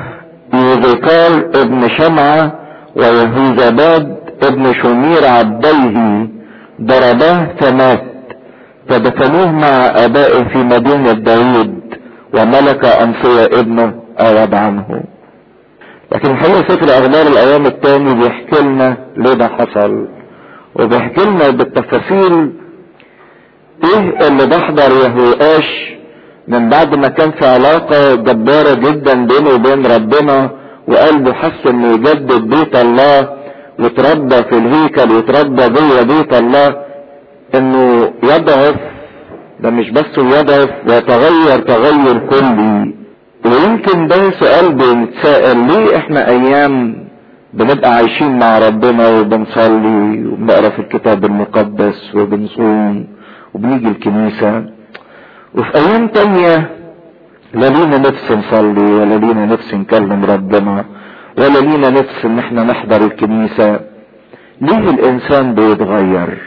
يوذيقال ابن شمعة ويهوزباد ابن شمير عبديه ضرباه فمات فدفنوه مع ابائه في مدينة داود وملك انصية ابنه اعرض عنه لكن الحقيقة سفر اخبار الايام التاني بيحكي لنا ليه ده حصل وبيحكي لنا بالتفاصيل ايه اللي بحضر يهوآش من بعد ما كان في علاقة جبارة جدا بينه وبين ربنا وقلبه حس انه يجدد بيت الله وتربى في الهيكل وتربى جوه بيت الله انه يضعف ده مش بس يضعف ويتغير تغير كلي ويمكن ده سؤال بنتساءل ليه احنا ايام بنبقى عايشين مع ربنا وبنصلي وبنقرا في الكتاب المقدس وبنصوم وبنيجي الكنيسة وفي ايام تانية لا لينا نفس نصلي ولا لينا نفس نكلم ربنا ولا لينا نفس ان احنا نحضر الكنيسة ليه الانسان بيتغير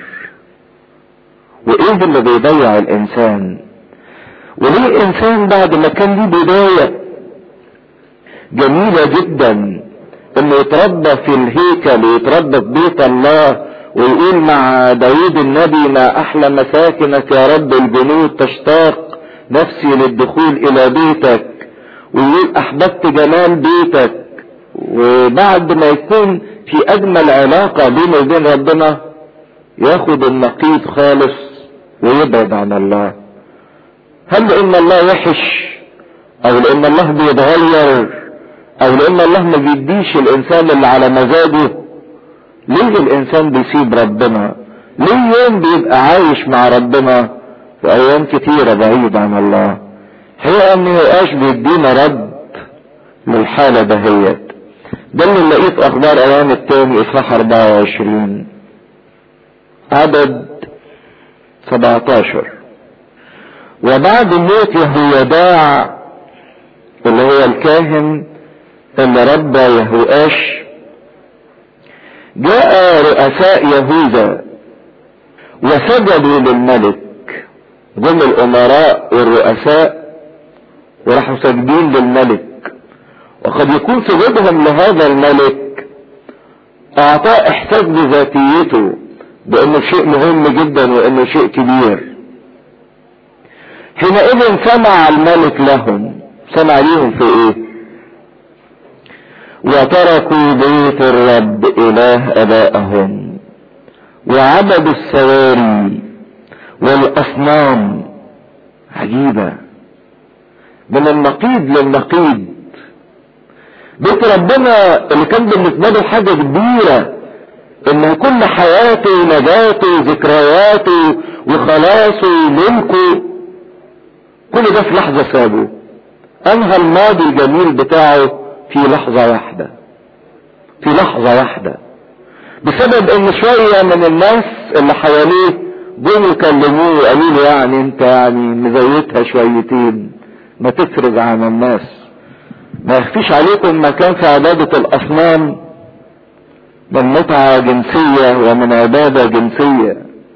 وايه اللي بيضيع الانسان وليه الانسان بعد ما كان ليه بداية جميلة جدا انه يتربى في الهيكل ويتربى في بيت الله ويقول مع داود النبي ما احلى مساكنك يا رب الجنود تشتاق نفسي للدخول الى بيتك ويقول احببت جمال بيتك وبعد ما يكون في اجمل علاقة بينه وبين ربنا ياخد النقيض خالص ويبعد عن الله هل لان الله وحش او لان الله بيتغير او لان الله ما بيديش الانسان اللي على مزاجه ليه الانسان بيسيب ربنا ليه يوم بيبقى عايش مع ربنا في ايام كتيرة بعيد عن الله هي ان يبقاش بيدينا رد للحالة دهيت ده اللي نلاقيه في اخبار ايام التاني اصحاح 24 عدد 17 وبعد موت يهويداع اللي هو الكاهن اللي ربى يهوآش جاء رؤساء يهوذا وسجدوا للملك جم الامراء والرؤساء وراحوا ساجدين للملك وقد يكون سجودهم لهذا الملك اعطاه احساس بذاتيته بانه شيء مهم جدا وانه شيء كبير حينئذ سمع الملك لهم سمع ليهم في ايه وتركوا بيت الرب اله ابائهم وعبدوا السواري والاصنام عجيبة من النقيض للنقيض بيت ربنا اللي كان بالنسبة له حاجة كبيرة ان كل حياته ونجاته وذكرياته وخلاصه وملكه كل ده في لحظة سابه انهى الماضي الجميل بتاعه في لحظة واحدة في لحظة واحدة بسبب ان شوية من الناس اللي حواليه جم يكلموه وقالوا له يعني انت يعني مزيتها شويتين ما تفرج عن الناس ما يخفيش عليكم مكان في عبادة الاصنام من متعة جنسية ومن عبادة جنسية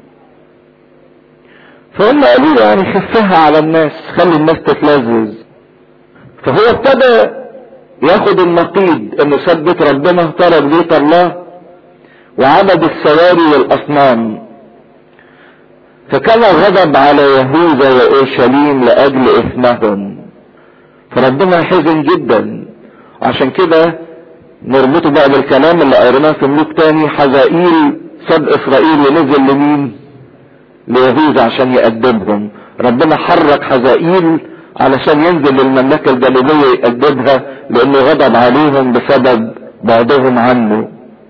فهم قالوا يعني خفها على الناس خلي الناس تتلذذ فهو ابتدى ياخد النقيض انه ثبت ربنا طلب بيت الله وعبد السواري والاصنام فكان غضب على يهوذا واورشليم لاجل اثمهم فربنا حزن جدا عشان كده نربطه بقى بالكلام اللي قريناه في ملوك تاني حزائيل صد اسرائيل ونزل لمين ليهوذا عشان يأدبهم ربنا حرك حزائيل علشان ينزل للمملكة الجنوبية يأدبها لانه غضب عليهم بسبب بعدهم عنه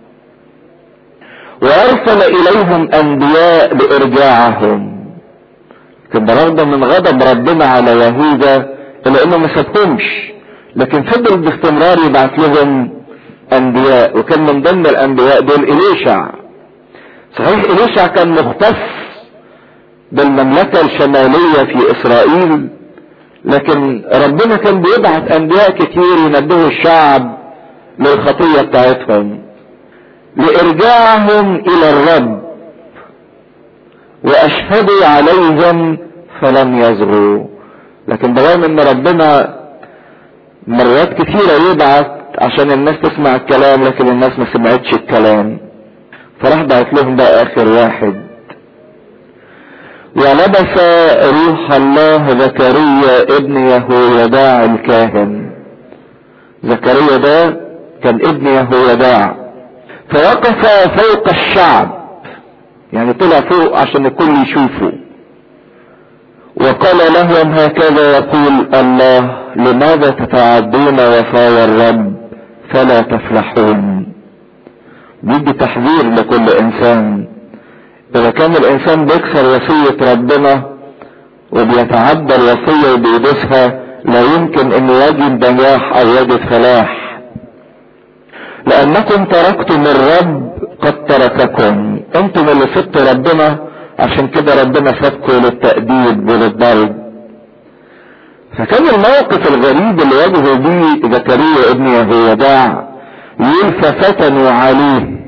وارسل اليهم انبياء لارجاعهم لكن برغم من غضب ربنا على يهوذا الا انه ما سابهمش لكن فضل باستمرار يبعث لهم انبياء وكان من ضمن الانبياء دول اليشع صحيح اليشع كان مختص بالمملكة الشمالية في اسرائيل لكن ربنا كان بيبعث انبياء كتير ينبهوا الشعب للخطية بتاعتهم لارجاعهم الى الرب واشهدوا عليهم فلم يزغوا لكن برغم ان ربنا مرات كتيرة يبعث عشان الناس تسمع الكلام لكن الناس ما سمعتش الكلام فراح بعت لهم بقى اخر واحد ولبس روح الله زكريا ابن يهويداع الكاهن زكريا ده كان ابن يهويداع فوقف فوق الشعب يعني طلع فوق عشان الكل يشوفه وقال لهم هكذا يقول الله لماذا تتعدون وصايا الرب فلا تفلحون بيدي تحذير لكل انسان اذا كان الانسان بيكسر وصية ربنا وبيتعدى الوصية وبيدوسها لا يمكن انه يجد نجاح او يجد فلاح لانكم تركتم الرب قد ترككم انتم اللي سبتوا ربنا عشان كده ربنا سابكم للتأديب وللضرب فكان الموقف الغريب اللي واجهه بيه زكريا ابن يهويداع يقول ففتنوا عليه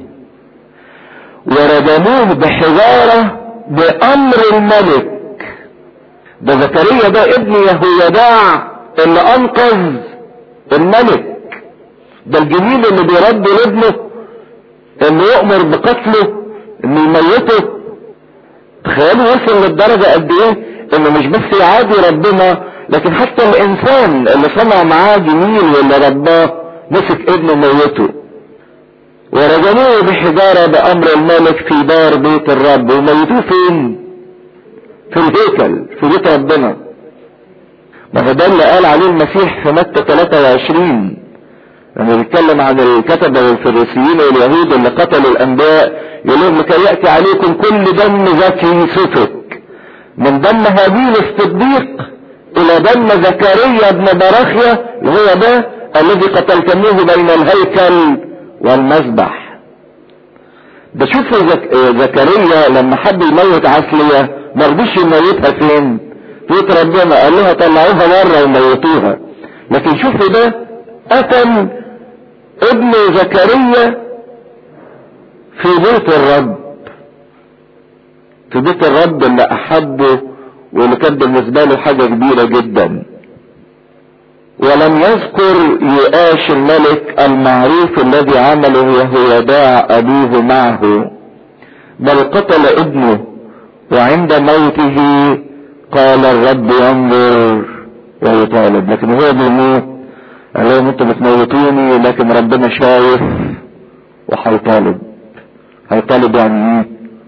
وردموه بحجارة بأمر الملك ده زكريا ده ابن يهويداع اللي أنقذ الملك ده الجميل اللي بيرد لابنه انه يؤمر بقتله انه يميته تخيلوا وصل للدرجة قد ايه انه مش بس يعادي ربنا لكن حتى الانسان اللي صنع معاه جميل واللي رباه مسك ابنه موته ورجموه بحجارة بامر الملك في دار بيت الرب وميتوه فين في الهيكل في بيت ربنا ما هو ده اللي قال عليه المسيح في متى 23 لما بيتكلم عن الكتبة والفريسيين واليهود اللي قتلوا الانبياء يقول لهم لكي ياتي عليكم كل دم زكي سفك من دم هابيل الصديق الى دم زكريا ابن براخيا اللي هو ده الذي قتلتموه بين الهيكل والمذبح ده شوفوا زك... زكريا لما حب يموت عسلية ما رضيش يموتها فين في بيت ربنا قال لها طلعوها بره وموتوها لكن شوفوا ده قتل ابن زكريا في بيت الرب في بيت الرب اللي احبه واللي كان بالنسبه له حاجه كبيره جدا ولم يذكر يؤاش الملك المعروف الذي عمله يهويداع ابوه معه بل قتل ابنه وعند موته قال الرب ينظر ويطالب لكن هو بيموت قال لهم انتوا بتموتوني لكن ربنا شايف وهيطالب هيطالب يعني ايه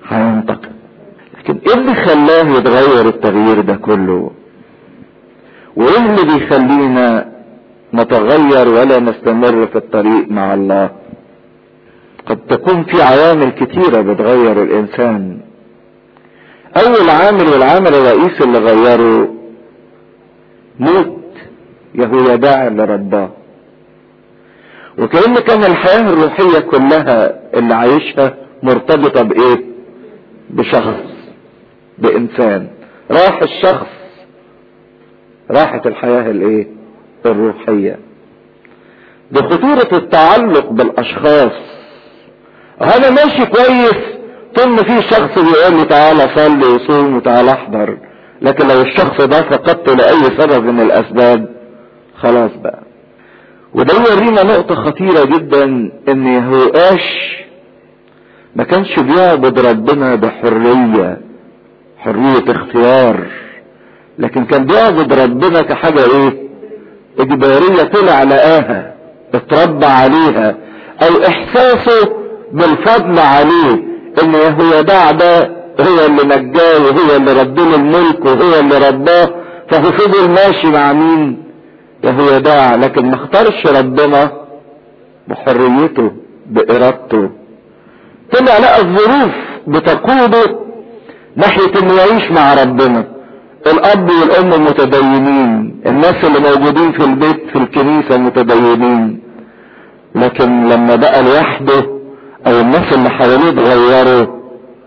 هينتقم لكن ايه اللي خلاه يتغير التغيير ده كله وايه اللي بيخلينا نتغير ولا نستمر في الطريق مع الله قد تكون في عوامل كتيرة بتغير الانسان اول عامل والعامل الرئيسي اللي غيره موت يهويداع اللي رباه وكأن كان الحياة الروحية كلها اللي عايشها مرتبطة بايه بشخص بانسان راح الشخص راحت الحياة الايه الروحية بخطورة التعلق بالاشخاص انا ماشي كويس طول ما في شخص بيقول لي تعالى صلي وصوم وتعالى احضر لكن لو الشخص ده فقدته لاي سبب من الاسباب خلاص بقى وده يورينا نقطة خطيرة جدا ان يهوآش ما كانش بيعبد ربنا بحرية حرية اختيار لكن كان بيعبد ربنا كحاجة ايه اجبارية طلع لقاها اتربى عليها او احساسه بالفضل عليه ان يهويداع ده هو اللي نجاه وهو اللي ردله الملك وهو اللي رباه فهو فضل ماشي مع مين يهويداع لكن ما اختارش ربنا بحريته بارادته طلع لقى الظروف بتقوده ناحية انه يعيش مع ربنا الاب والام متدينين الناس اللي موجودين في البيت في الكنيسة متدينين لكن لما بقى لوحده او الناس اللي حواليه اتغيروا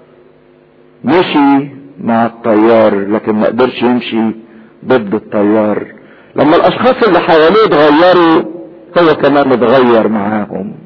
مشي مع التيار لكن ما قدرش يمشي ضد التيار لما الاشخاص اللي حواليه اتغيروا هو كمان اتغير معاهم